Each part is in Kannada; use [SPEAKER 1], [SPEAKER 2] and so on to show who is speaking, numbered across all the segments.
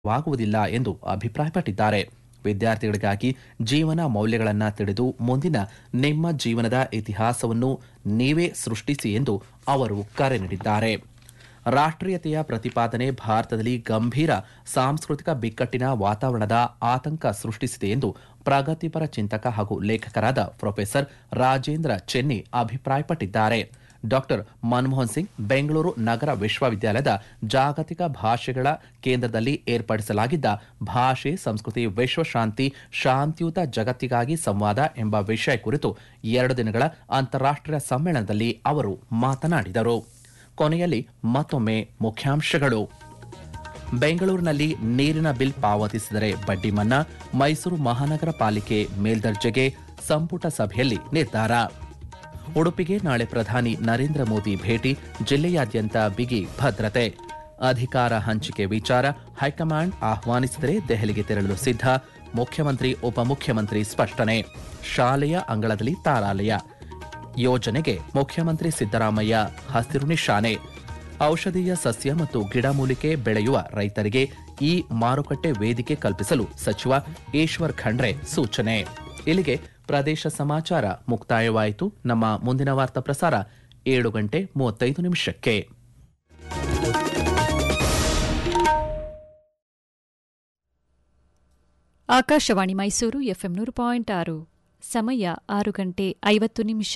[SPEAKER 1] ವಾಗುವುದಿಲ್ಲ ಎಂದು ಅಭಿಪ್ರಾಯಪಟ್ಟಿದ್ದಾರೆ ವಿದ್ಯಾರ್ಥಿಗಳಿಗಾಗಿ ಜೀವನ ಮೌಲ್ಯಗಳನ್ನು ತಿಳಿದು ಮುಂದಿನ ನಿಮ್ಮ ಜೀವನದ ಇತಿಹಾಸವನ್ನು ನೀವೇ ಸೃಷ್ಟಿಸಿ ಎಂದು ಅವರು ಕರೆ ನೀಡಿದ್ದಾರೆ ರಾಷ್ಟ್ರೀಯತೆಯ ಪ್ರತಿಪಾದನೆ ಭಾರತದಲ್ಲಿ ಗಂಭೀರ ಸಾಂಸ್ಕೃತಿಕ ಬಿಕ್ಕಟ್ಟಿನ ವಾತಾವರಣದ ಆತಂಕ ಸೃಷ್ಟಿಸಿದೆ ಎಂದು ಪ್ರಗತಿಪರ ಚಿಂತಕ ಹಾಗೂ ಲೇಖಕರಾದ ಪ್ರೊಫೆಸರ್ ರಾಜೇಂದ್ರ ಚೆನ್ನಿ ಅಭಿಪ್ರಾಯಪಟ್ಟಿದ್ದಾರೆ ಡಾಕ್ಟರ್ ಮನಮೋಹನ್ ಸಿಂಗ್ ಬೆಂಗಳೂರು ನಗರ ವಿಶ್ವವಿದ್ಯಾಲಯದ ಜಾಗತಿಕ ಭಾಷೆಗಳ ಕೇಂದ್ರದಲ್ಲಿ ಏರ್ಪಡಿಸಲಾಗಿದ್ದ ಭಾಷೆ ಸಂಸ್ಕೃತಿ ವಿಶ್ವಶಾಂತಿ ಶಾಂತಿಯುತ ಜಗತ್ತಿಗಾಗಿ ಸಂವಾದ ಎಂಬ ವಿಷಯ ಕುರಿತು ಎರಡು ದಿನಗಳ ಅಂತಾರಾಷ್ಟ್ರೀಯ ಸಮ್ಮೇಳನದಲ್ಲಿ ಅವರು ಮಾತನಾಡಿದರು ಕೊನೆಯಲ್ಲಿ ಮತ್ತೊಮ್ಮೆ ಮುಖ್ಯಾಂಶಗಳು ಬೆಂಗಳೂರಿನಲ್ಲಿ ನೀರಿನ ಬಿಲ್ ಪಾವತಿಸಿದರೆ ಬಡ್ಡಿ ಮನ್ನಾ ಮೈಸೂರು ಮಹಾನಗರ ಪಾಲಿಕೆ ಮೇಲ್ದರ್ಜೆಗೆ ಸಂಪುಟ ಸಭೆಯಲ್ಲಿ ನಿರ್ಧಾರ ಉಡುಪಿಗೆ ನಾಳೆ ಪ್ರಧಾನಿ ನರೇಂದ್ರ ಮೋದಿ ಭೇಟಿ ಜಿಲ್ಲೆಯಾದ್ಯಂತ ಬಿಗಿ ಭದ್ರತೆ ಅಧಿಕಾರ ಹಂಚಿಕೆ ವಿಚಾರ ಹೈಕಮಾಂಡ್ ಆಹ್ವಾನಿಸಿದರೆ ದೆಹಲಿಗೆ ತೆರಳಲು ಸಿದ್ಧ ಮುಖ್ಯಮಂತ್ರಿ ಉಪಮುಖ್ಯಮಂತ್ರಿ ಸ್ಪಷ್ಟನೆ ಶಾಲೆಯ ಅಂಗಳದಲ್ಲಿ ತಾರಾಲಯ ಯೋಜನೆಗೆ ಮುಖ್ಯಮಂತ್ರಿ ಸಿದ್ದರಾಮಯ್ಯ ಹಸಿರು ನಿಶಾನೆ ಔಷಧೀಯ ಸಸ್ಯ ಮತ್ತು ಗಿಡಮೂಲಿಕೆ ಬೆಳೆಯುವ ರೈತರಿಗೆ ಈ ಮಾರುಕಟ್ಟೆ ವೇದಿಕೆ ಕಲ್ಪಿಸಲು ಸಚಿವ ಈಶ್ವರ್ ಖಂಡ್ರೆ ಸೂಚನೆ ಇಲ್ಲಿಗೆ ಪ್ರದೇಶ ಸಮಾಚಾರ ಮುಕ್ತಾಯವಾಯಿತು ನಮ್ಮ ಮುಂದಿನ ವಾರ್ತಾ ಪ್ರಸಾರ ಏಳು ಗಂಟೆ ಮೂವತ್ತೈದು ನಿಮಿಷಕ್ಕೆ
[SPEAKER 2] ಆಕಾಶವಾಣಿ ಮೈಸೂರು ಎಫ್ಎಂ ನೂರು ಪಾಯಿಂಟ್ ಆರು ಸಮಯ ಆರು ಗಂಟೆ ಐವತ್ತು ನಿಮಿಷ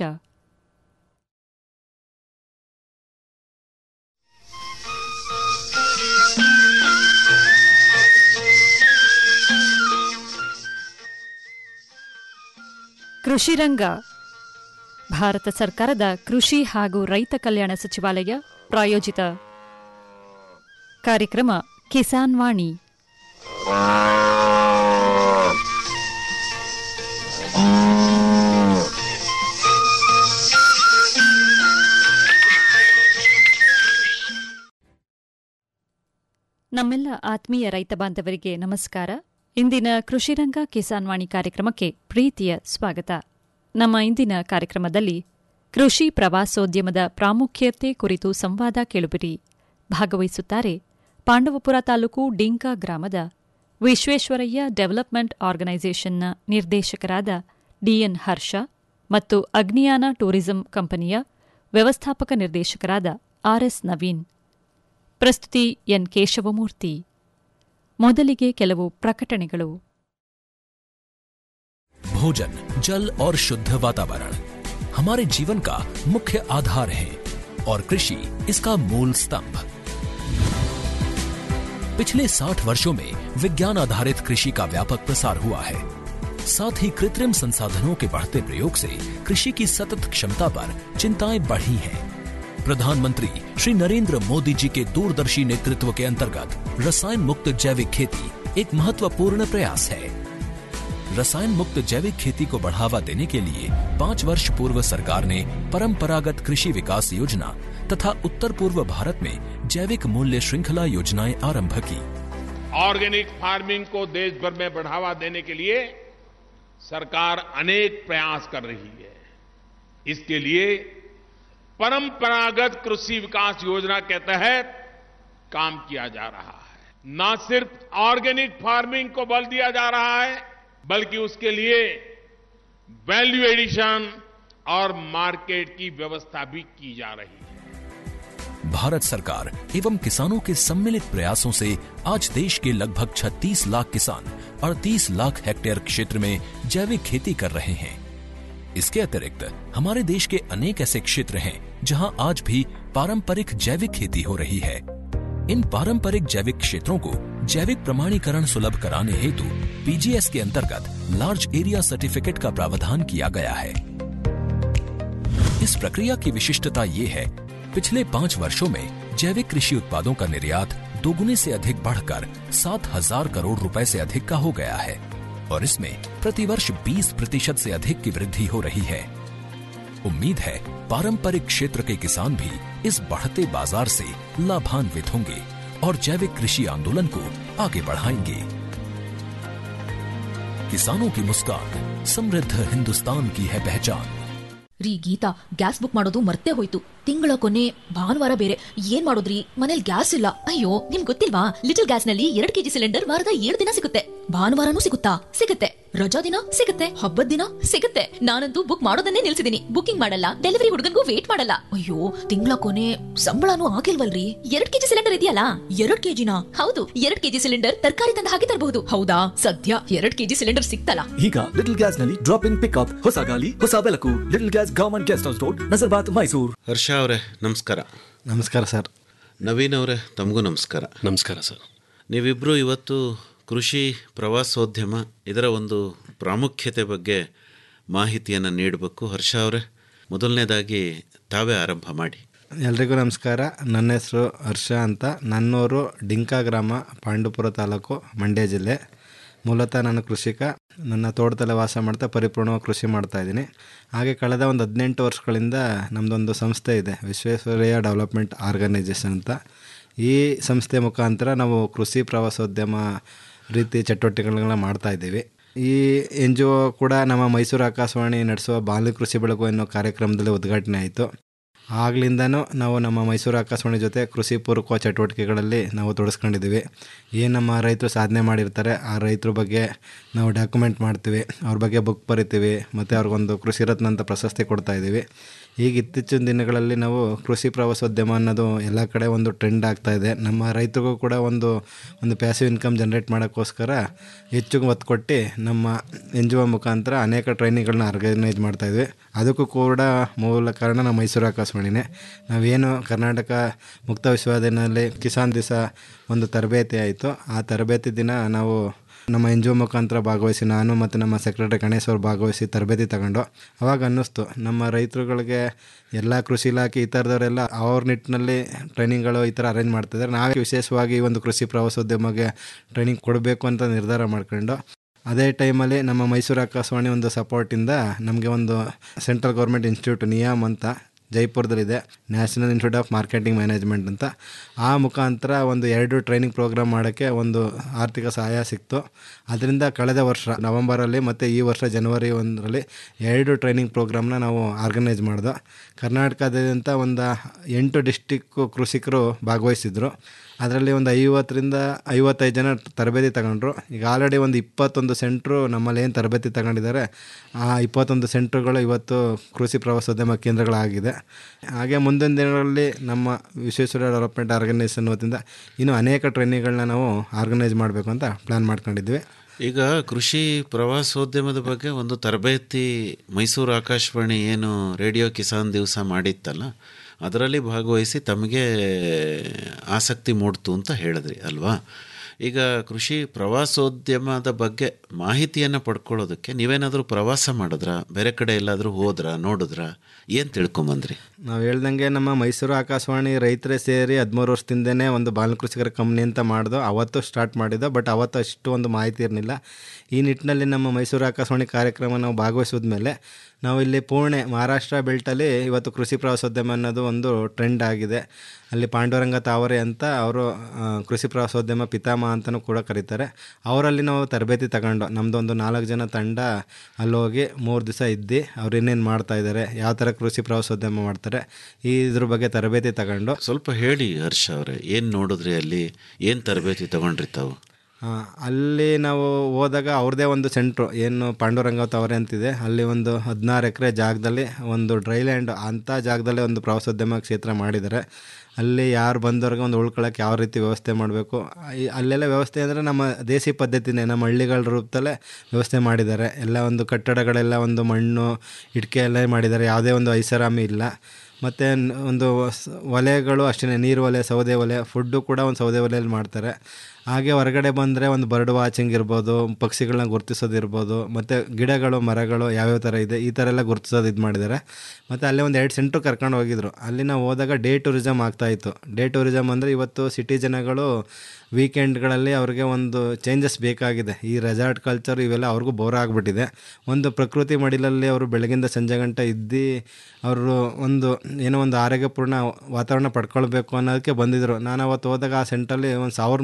[SPEAKER 2] ಕೃಷಿ ರಂಗ ಭಾರತ ಸರ್ಕಾರದ ಕೃಷಿ ಹಾಗೂ ರೈತ ಕಲ್ಯಾಣ ಸಚಿವಾಲಯ ಪ್ರಾಯೋಜಿತ ಕಾರ್ಯಕ್ರಮ ಕಿಸಾನ್ ವಾಣಿ ನಮ್ಮೆಲ್ಲ ಆತ್ಮೀಯ ರೈತ ಬಾಂಧವರಿಗೆ ನಮಸ್ಕಾರ ಇಂದಿನ ಕೃಷಿರಂಗ ಕಿಸಾನ್ ವಾಣಿ ಕಾರ್ಯಕ್ರಮಕ್ಕೆ ಪ್ರೀತಿಯ ಸ್ವಾಗತ ನಮ್ಮ ಇಂದಿನ ಕಾರ್ಯಕ್ರಮದಲ್ಲಿ ಕೃಷಿ ಪ್ರವಾಸೋದ್ಯಮದ ಪ್ರಾಮುಖ್ಯತೆ ಕುರಿತು ಸಂವಾದ ಕೇಳುವಿರಿ ಭಾಗವಹಿಸುತ್ತಾರೆ ಪಾಂಡವಪುರ ತಾಲೂಕು ಡಿಂಕಾ ಗ್ರಾಮದ ವಿಶ್ವೇಶ್ವರಯ್ಯ ಡೆವಲಪ್ಮೆಂಟ್ ಆರ್ಗನೈಸೇಷನ್ನ ನಿರ್ದೇಶಕರಾದ ಡಿಎನ್ ಹರ್ಷ ಮತ್ತು ಅಗ್ನಿಯಾನ ಟೂರಿಸಂ ಕಂಪನಿಯ ವ್ಯವಸ್ಥಾಪಕ ನಿರ್ದೇಶಕರಾದ ಆರ್ಎಸ್ ನವೀನ್ ಪ್ರಸ್ತುತಿ ಎನ್ ಕೇಶವಮೂರ್ತಿ ಮೊದಲಿಗೆ ಕೆಲವು ಪ್ರಕಟಣೆಗಳು
[SPEAKER 3] भोजन जल और शुद्ध वातावरण हमारे जीवन का मुख्य आधार है और कृषि इसका मूल स्तंभ पिछले 60 वर्षों में विज्ञान आधारित कृषि का व्यापक प्रसार हुआ है साथ ही कृत्रिम संसाधनों के बढ़ते प्रयोग से कृषि की सतत क्षमता पर चिंताएं बढ़ी हैं प्रधानमंत्री श्री नरेंद्र मोदी जी के दूरदर्शी नेतृत्व के अंतर्गत रसायन मुक्त जैविक खेती एक महत्वपूर्ण प्रयास है रसायन मुक्त जैविक खेती को बढ़ावा देने के लिए पाँच वर्ष पूर्व सरकार ने परंपरागत कृषि विकास योजना तथा उत्तर पूर्व भारत में जैविक मूल्य श्रृंखला योजनाएं आरंभ की
[SPEAKER 4] ऑर्गेनिक फार्मिंग को देश भर में बढ़ावा देने के लिए सरकार अनेक प्रयास कर रही है इसके लिए परंपरागत कृषि विकास योजना के तहत काम किया जा रहा है न सिर्फ ऑर्गेनिक फार्मिंग को बल दिया जा रहा है बल्कि उसके लिए वैल्यू एडिशन और मार्केट की व्यवस्था भी की जा रही है
[SPEAKER 3] भारत सरकार एवं किसानों के सम्मिलित प्रयासों से आज देश के लगभग 36 लाख किसान 38 लाख हेक्टेयर क्षेत्र में जैविक खेती कर रहे हैं इसके अतिरिक्त हमारे देश के अनेक ऐसे क्षेत्र हैं जहां आज भी पारंपरिक जैविक खेती हो रही है इन पारंपरिक जैविक क्षेत्रों को जैविक प्रमाणीकरण सुलभ कराने हेतु पीजीएस के अंतर्गत लार्ज एरिया सर्टिफिकेट का प्रावधान किया गया है इस प्रक्रिया की विशिष्टता ये है पिछले पाँच वर्षों में जैविक कृषि उत्पादों का निर्यात दोगुने से अधिक बढ़कर सात हजार करोड़ रुपए से अधिक का हो गया है और इसमें प्रतिवर्ष 20 प्रतिशत से अधिक की वृद्धि हो रही है उम्मीद है पारंपरिक क्षेत्र के किसान भी इस बढ़ते बाजार से लाभान्वित होंगे और जैविक कृषि आंदोलन को आगे बढ़ाएंगे किसानों की मुस्कान समृद्ध हिंदुस्तान की है पहचान
[SPEAKER 5] ರೀ ಗೀತಾ ಗ್ಯಾಸ್ ಬುಕ್ ಮಾಡೋದು ಮರ್ತೇ ಹೋಯ್ತು ತಿಂಗಳ ಕೊನೆ ಭಾನುವಾರ ಬೇರೆ ಏನ್ ಮಾಡೋದ್ರಿ ಮನೇಲಿ ಗ್ಯಾಸ್ ಇಲ್ಲ ಅಯ್ಯೋ ನಿಮ್ ಗೊತ್ತಿಲ್ವಾ ಲಿಟಲ್ ಗ್ಯಾಸ್ ನಲ್ಲಿ ಎರಡ್ ಕೆಜಿ ಸಿಲಿಂಡರ್ ವಾರದ ಏಳು ದಿನ ಸಿಗುತ್ತೆ ಭಾನುವಾರನೂ ಸಿಗುತ್ತಾ ಸಿಗುತ್ತೆ ರಜಾ ದಿನ ಸಿಗುತ್ತೆ ಹಬ್ಬದ ದಿನ ಸಿಗುತ್ತೆ ನಾನಂತೂ ಬುಕ್ ಮಾಡೋದನ್ನೇ ನಿಲ್ಸಿದೀನಿ ಬುಕಿಂಗ್ ಮಾಡಲ್ಲ ಡೆಲಿವರಿ ಹುಡುಗನ್ಗೂ ವೇಟ್ ಮಾಡಲ್ಲ ಅಯ್ಯೋ ತಿಂಗಳ ಕೊನೆ ಸಂಬಳನೂ ಆಗಿಲ್ವಲ್ರಿ ಎರಡ್ ಕೆಜಿ ಸಿಲಿಂಡರ್ ಇದೆಯಲ್ಲ ಎರಡ್ ಕೆಜಿನ ಹೌದು ಎರಡ್ ಕೆಜಿ ಸಿಲಿಂಡರ್ ತರಕಾರಿ ತಂದ ಹಾಗೆ ತರಬಹುದು ಹೌದಾ ಸದ್ಯ ಎರಡ್ ಕೆಜಿ ಸಿಲಿಂಡರ್ ಸಿಕ್ತಲ್ಲ
[SPEAKER 6] ಈಗ ಲಿಟಲ್ ಗ್ಯಾಸ್ ನಲ್ಲಿ ಡ್ರಾಪ್ ಇನ್ ಪಿಕಪ್ ಹೊಸ ಗಾಲಿ ಹೊಸ ಬೆಳಕು little gas government guest house road Nazarbad Mysuru
[SPEAKER 7] Harsha ಅವರೇ ನಮಸ್ಕಾರ
[SPEAKER 8] ನಮಸ್ಕಾರ ಸರ್
[SPEAKER 7] ನವೀನ್ ಅವರೇ ತಮಗೂ ನಮಸ್ಕಾರ
[SPEAKER 9] ನಮಸ್ಕಾರ ಸರ್
[SPEAKER 7] ನೀವಿಬ್ಬರು ಇವತ್ತು ಕೃಷಿ ಪ್ರವಾಸೋದ್ಯಮ ಇದರ ಒಂದು ಪ್ರಾಮುಖ್ಯತೆ ಬಗ್ಗೆ ಮಾಹಿತಿಯನ್ನು ನೀಡಬೇಕು ಹರ್ಷ ಅವರೇ ಮೊದಲನೇದಾಗಿ ತಾವೇ ಆರಂಭ ಮಾಡಿ
[SPEAKER 8] ಎಲ್ರಿಗೂ ನಮಸ್ಕಾರ ನನ್ನ ಹೆಸರು ಹರ್ಷ ಅಂತ ನನ್ನೂರು ಡಿಂಕಾ ಗ್ರಾಮ ಪಾಂಡುಪುರ ತಾಲೂಕು ಮಂಡ್ಯ ಜಿಲ್ಲೆ ಮೂಲತಃ ನಾನು ಕೃಷಿಕ ನನ್ನ ತೋಟದಲ್ಲೇ ವಾಸ ಮಾಡ್ತಾ ಪರಿಪೂರ್ಣವಾಗಿ ಕೃಷಿ ಮಾಡ್ತಾ ಇದ್ದೀನಿ ಹಾಗೆ ಕಳೆದ ಒಂದು ಹದಿನೆಂಟು ವರ್ಷಗಳಿಂದ ನಮ್ಮದೊಂದು ಸಂಸ್ಥೆ ಇದೆ ವಿಶ್ವೇಶ್ವರಯ್ಯ ಡೆವಲಪ್ಮೆಂಟ್ ಆರ್ಗನೈಜೇಷನ್ ಅಂತ ಈ ಸಂಸ್ಥೆ ಮುಖಾಂತರ ನಾವು ಕೃಷಿ ಪ್ರವಾಸೋದ್ಯಮ ರೀತಿ ಚಟುವಟಿಕೆಗಳನ್ನ ಮಾಡ್ತಾ ಇದ್ದೀವಿ ಈ ಎನ್ ಜಿ ಒ ಕೂಡ ನಮ್ಮ ಮೈಸೂರು ಆಕಾಶವಾಣಿ ನಡೆಸುವ ಬಾಲ್ಯ ಕೃಷಿ ಬೆಳಕು ಎನ್ನೋ ಕಾರ್ಯಕ್ರಮದಲ್ಲಿ ಉದ್ಘಾಟನೆ ಆಯಿತು ಆಗ್ಲಿಂದನೂ ನಾವು ನಮ್ಮ ಮೈಸೂರು ಆಕಾಶವಾಣಿ ಜೊತೆ ಕೃಷಿ ಪೂರಕ ಚಟುವಟಿಕೆಗಳಲ್ಲಿ ನಾವು ತೊಡಸ್ಕೊಂಡಿದ್ದೀವಿ ಏನು ನಮ್ಮ ರೈತರು ಸಾಧನೆ ಮಾಡಿರ್ತಾರೆ ಆ ರೈತರ ಬಗ್ಗೆ ನಾವು ಡಾಕ್ಯುಮೆಂಟ್ ಮಾಡ್ತೀವಿ ಅವ್ರ ಬಗ್ಗೆ ಬುಕ್ ಬರಿತೀವಿ ಮತ್ತು ಅವ್ರಿಗೊಂದು ಕೃಷಿ ರತ್ನ ಅಂತ ಪ್ರಶಸ್ತಿ ಕೊಡ್ತಾ ಇದ್ದೀವಿ ಈಗ ಇತ್ತೀಚಿನ ದಿನಗಳಲ್ಲಿ ನಾವು ಕೃಷಿ ಪ್ರವಾಸೋದ್ಯಮ ಅನ್ನೋದು ಎಲ್ಲ ಕಡೆ ಒಂದು ಟ್ರೆಂಡ್ ಆಗ್ತಾ ಇದೆ ನಮ್ಮ ರೈತರಿಗೂ ಕೂಡ ಒಂದು ಒಂದು ಪ್ಯಾಸಿವ್ ಇನ್ಕಮ್ ಜನ್ರೇಟ್ ಮಾಡೋಕ್ಕೋಸ್ಕರ ಹೆಚ್ಚು ಒತ್ತು ಕೊಟ್ಟು ನಮ್ಮ ಎನ್ ಜಿ ಒ ಮುಖಾಂತರ ಅನೇಕ ಟ್ರೈನಿಂಗ್ಗಳನ್ನ ಆರ್ಗನೈಸ್ ಮಾಡ್ತಾ ಇದ್ವಿ ಅದಕ್ಕೂ ಕೂಡ ಮೂಲ ಕಾರಣ ನಮ್ಮ ಮೈಸೂರು ಆಕಾಶವಾಣಿನೇ ನಾವೇನು ಕರ್ನಾಟಕ ಮುಕ್ತ ವಿಶ್ವವಿದ್ಯಾಲಯದಲ್ಲಿ ಕಿಸಾನ್ ದಿವಸ ಒಂದು ತರಬೇತಿ ಆಯಿತು ಆ ತರಬೇತಿ ದಿನ ನಾವು ನಮ್ಮ ಎನ್ ಜಿ ಒ ಮುಖಾಂತರ ಭಾಗವಹಿಸಿ ನಾನು ಮತ್ತು ನಮ್ಮ ಸೆಕ್ರೆಟರಿ ಗಣೇಶ್ ಅವರು ಭಾಗವಹಿಸಿ ತರಬೇತಿ ತಗೊಂಡು ಅವಾಗ ಅನ್ನಿಸ್ತು ನಮ್ಮ ರೈತರುಗಳಿಗೆ ಎಲ್ಲ ಕೃಷಿ ಇಲಾಖೆ ಈ ಥರದವರೆಲ್ಲ ಅವ್ರ ನಿಟ್ಟಿನಲ್ಲಿ ಟ್ರೈನಿಂಗ್ಗಳು ಈ ಥರ ಅರೇಂಜ್ ಮಾಡ್ತಿದ್ದಾರೆ ನಾವೇ ವಿಶೇಷವಾಗಿ ಈ ಒಂದು ಕೃಷಿ ಪ್ರವಾಸೋದ್ಯಮಗೆ ಟ್ರೈನಿಂಗ್ ಕೊಡಬೇಕು ಅಂತ ನಿರ್ಧಾರ ಮಾಡ್ಕೊಂಡು ಅದೇ ಟೈಮಲ್ಲಿ ನಮ್ಮ ಮೈಸೂರು ಆಕಾಶವಾಣಿ ಒಂದು ಸಪೋರ್ಟಿಂದ ನಮಗೆ ಒಂದು ಸೆಂಟ್ರಲ್ ಗೌರ್ಮೆಂಟ್ ಇನ್ಸ್ಟಿಟ್ಯೂಟ್ ನಿಯಾಮ್ ಅಂತ ಜೈಪುರದಲ್ಲಿದೆ national institute of marketing management ಅಂತ ಆ ಮುಖಾಂತರ ಒಂದು ಎರಡು ಟ್ರೈನಿಂಗ್ ಪ್ರೋಗ್ರಾಮ್ ಮಾಡೋಕ್ಕೆ ಒಂದು ಆರ್ಥಿಕ ಸಹಾಯ ಸಿಕ್ತು ಅದರಿಂದ ಕಳೆದ ವರ್ಷ ನವಂಬರಲ್ಲಿ ಮತ್ತು ಈ ವರ್ಷ ಜನವರಿ ಒಂದರಲ್ಲಿ ಎರಡು ಟ್ರೈನಿಂಗ್ ಪ್ರೋಗ್ರಾಮ್ನ ನಾವು ಆರ್ಗನೈಸ್ ಮಾಡ್ದು ಕರ್ನಾಟಕದಾದ್ಯಂತ ಒಂದು ಎಂಟು ಡಿಸ್ಟಿಕ್ಕು ಕೃಷಿಕರು ಭಾಗವಹಿಸಿದ್ರು ಅದರಲ್ಲಿ ಒಂದು ಐವತ್ತರಿಂದ ಐವತ್ತೈದು ಜನ ತರಬೇತಿ ತಗೊಂಡ್ರು ಈಗ ಆಲ್ರೆಡಿ ಒಂದು ಇಪ್ಪತ್ತೊಂದು ಸೆಂಟ್ರು ನಮ್ಮಲ್ಲಿ ಏನು ತರಬೇತಿ ತಗೊಂಡಿದ್ದಾರೆ ಆ ಇಪ್ಪತ್ತೊಂದು ಸೆಂಟ್ರುಗಳು ಇವತ್ತು ಕೃಷಿ ಪ್ರವಾಸೋದ್ಯಮ ಕೇಂದ್ರಗಳಾಗಿದೆ ಹಾಗೆ ಮುಂದಿನ ದಿನಗಳಲ್ಲಿ ನಮ್ಮ ವಿಶ್ವೇಶ್ವರ ಡೆವಲಪ್ಮೆಂಟ್ ಆರ್ಗನೈಸೇಷನ್ ವತಿಯಿಂದ ಇನ್ನೂ ಅನೇಕ ಟ್ರೈನಿಂಗ್ಗಳನ್ನ ನಾವು ಆರ್ಗನೈಸ್ ಮಾಡಬೇಕು ಅಂತ ಪ್ಲ್ಯಾನ್ ಮಾಡ್ಕೊಂಡಿದ್ವಿ
[SPEAKER 7] ಈಗ ಕೃಷಿ ಪ್ರವಾಸೋದ್ಯಮದ ಬಗ್ಗೆ ಒಂದು ತರಬೇತಿ ಮೈಸೂರು ಆಕಾಶವಾಣಿ ಏನು ರೇಡಿಯೋ ಕಿಸಾನ್ ದಿವಸ ಮಾಡಿತ್ತಲ್ಲ ಅದರಲ್ಲಿ ಭಾಗವಹಿಸಿ ತಮಗೆ ಆಸಕ್ತಿ ಮೂಡ್ತು ಅಂತ ಹೇಳಿದ್ರಿ ಅಲ್ವಾ ಈಗ ಕೃಷಿ ಪ್ರವಾಸೋದ್ಯಮದ ಬಗ್ಗೆ ಮಾಹಿತಿಯನ್ನು ಪಡ್ಕೊಳ್ಳೋದಕ್ಕೆ ನೀವೇನಾದರೂ ಪ್ರವಾಸ ಮಾಡಿದ್ರಾ ಬೇರೆ ಕಡೆ ಎಲ್ಲಾದರೂ ಹೋದ್ರಾ ನೋಡಿದ್ರಾ ಏನು ತಿಳ್ಕೊಂಬಂದ್ರಿ
[SPEAKER 8] ನಾವು ಹೇಳ್ದಂಗೆ ನಮ್ಮ ಮೈಸೂರು ಆಕಾಶವಾಣಿ ರೈತರೇ ಸೇರಿ ಹದಿಮೂರು ವರ್ಷದಿಂದನೇ ಒಂದು ಬಾಲಕೃಷಿಕರ ಕಂಪ್ನಿ ಅಂತ ಮಾಡ್ದು ಅವತ್ತು ಸ್ಟಾರ್ಟ್ ಮಾಡಿದ್ದು ಬಟ್ ಅವತ್ತು ಅಷ್ಟು ಒಂದು ಮಾಹಿತಿ ಇರಲಿಲ್ಲ ಈ ನಿಟ್ಟಿನಲ್ಲಿ ನಮ್ಮ ಮೈಸೂರು ಆಕಾಶವಾಣಿ ಕಾರ್ಯಕ್ರಮ ನಾವು ಭಾಗವಹಿಸಿದ ಮೇಲೆ ನಾವು ಇಲ್ಲಿ ಪುಣೆ ಮಹಾರಾಷ್ಟ್ರ ಬೆಲ್ಟಲ್ಲಿ ಇವತ್ತು ಕೃಷಿ ಪ್ರವಾಸೋದ್ಯಮ ಅನ್ನೋದು ಒಂದು ಟ್ರೆಂಡ್ ಆಗಿದೆ ಅಲ್ಲಿ ಪಾಂಡುರಂಗ ತಾವರೆ ಅಂತ ಅವರು ಕೃಷಿ ಪ್ರವಾಸೋದ್ಯಮ ಪಿತಾಮಹ ಅಂತಲೂ ಕೂಡ ಕರೀತಾರೆ ಅವರಲ್ಲಿ ನಾವು ತರಬೇತಿ ತಗೊಂಡು ನಮ್ಮದೊಂದು ನಾಲ್ಕು ಜನ ತಂಡ ಅಲ್ಲಿ ಹೋಗಿ ಮೂರು ದಿವಸ ಇದ್ದು ಅವ್ರು ಇನ್ನೇನು ಮಾಡ್ತಾ ಇದ್ದಾರೆ ಯಾವ ಥರ ಕೃಷಿ ಪ್ರವಾಸೋದ್ಯಮ ಮಾಡ್ತಾರೆ ಈ ಇದ್ರ ಬಗ್ಗೆ ತರಬೇತಿ ತಗೊಂಡು
[SPEAKER 7] ಸ್ವಲ್ಪ ಹೇಳಿ ಹರ್ಷ ಅವರೇ ಏನು ನೋಡಿದ್ರಿ ಅಲ್ಲಿ ಏನು ತರಬೇತಿ ತಗೊಂಡ್ರಿ ತಾವು
[SPEAKER 8] ಆ, ಅಲ್ಲಿ ನಾವು ಹೋದಾಗ ಅವ್ರದ್ದೇ ಒಂದು ಸೆಂಟ್ರು ಏನು ಪಾಂಡುರಂಗ ತವರೆ ಅಂತಿದೆ ಅಲ್ಲಿ ಒಂದು ಹದಿನಾರು ಎಕರೆ ಜಾಗದಲ್ಲಿ ಒಂದು ಡ್ರೈಲ್ಯಾಂಡ್ ಅಂಥ ಜಾಗದಲ್ಲೇ ಒಂದು ಪ್ರವಾಸೋದ್ಯಮ ಕ್ಷೇತ್ರ ಮಾಡಿದ್ದಾರೆ ಅಲ್ಲಿ ಯಾರು ಬಂದವ್ರಿಗೆ ಒಂದು ಉಳ್ಕೊಳ್ಳೋಕೆ ಯಾವ ರೀತಿ ವ್ಯವಸ್ಥೆ ಮಾಡಬೇಕು ಅಲ್ಲೆಲ್ಲ ವ್ಯವಸ್ಥೆ ಅಂದರೆ ನಮ್ಮ ದೇಸಿ ಪದ್ಧತಿನೇ ನಮ್ಮ ಹಳ್ಳಿಗಳ ರೂಪದಲ್ಲೇ ವ್ಯವಸ್ಥೆ ಮಾಡಿದ್ದಾರೆ ಎಲ್ಲ ಒಂದು ಕಟ್ಟಡಗಳೆಲ್ಲ ಒಂದು ಮಣ್ಣು ಇಟ್ಕೆ ಎಲ್ಲ ಮಾಡಿದ್ದಾರೆ ಯಾವುದೇ ಒಂದು ಐಷಾರಾಮಿ ಇಲ್ಲ ಮತ್ತು ಒಂದು ಸ- ಒಲೆಗಳು ಅಷ್ಟೇ ನೀರು ಒಲೆ ಸೌದೆ ಒಲೆ ಫುಡ್ಡು ಕೂಡ ಒಂದು ಸೌದೆ ಒಲೆಯಲ್ಲಿ ಮಾಡ್ತಾರೆ ಹಾಗೆ ಹೊರಗಡೆ ಬಂದರೆ ಒಂದು ಬರ್ಡ್ ವಾಚಿಂಗ್ ಇರ್ಬೋದು ಪಕ್ಷಿಗಳನ್ನ ಗುರುತಿಸೋದಿರ್ಬೋದು ಮತ್ತು ಗಿಡಗಳು ಮರಗಳು ಯಾವ್ಯಾವ ಥರ ಇದೆ ಈ ಥರ ಎಲ್ಲ ಗುರುತಿಸೋದು ಇದು ಮಾಡಿದ್ದಾರೆ ಮತ್ತು ಅಲ್ಲೇ ಒಂದು ಎರಡು ಸೆಂಟ್ರು ಕರ್ಕೊಂಡು ಹೋಗಿದ್ರು ಅಲ್ಲಿ ನಾವು ಹೋದಾಗ ಡೇ ಟೂರಿಸಮ್ ಆಗ್ತಾಯಿತ್ತು ಡೇ ಟೂರಿಸಮ್ ಅಂದರೆ ಇವತ್ತು ಸಿಟಿ ಜನಗಳು ವೀಕೆಂಡ್ಗಳಲ್ಲಿ ಅವ್ರಿಗೆ ಒಂದು ಚೇಂಜಸ್ ಬೇಕಾಗಿದೆ ಈ ರೆಸಾರ್ಟ್ ಕಲ್ಚರ್ ಇವೆಲ್ಲ ಅವ್ರಿಗೂ ಬೋರ್ ಆಗಿಬಿಟ್ಟಿದೆ ಒಂದು ಪ್ರಕೃತಿ ಮಡಿಲಲ್ಲಿ ಅವರು ಬೆಳಗಿಂದ ಸಂಜೆ ಗಂಟೆ ಇದ್ದು ಅವರು ಒಂದು ಏನೋ ಒಂದು ಆರೋಗ್ಯಪೂರ್ಣ ವಾತಾವರಣ ಪಡ್ಕೊಳ್ಬೇಕು ಅನ್ನೋದಕ್ಕೆ ಬಂದಿದ್ದರು ನಾನು ಅವತ್ತು ಹೋದಾಗ ಆ ಸೆಂಟ್ರಲ್ಲಿ ಒಂದು ಸಾವಿರದ ಮುನ್ನೂರು ಜನ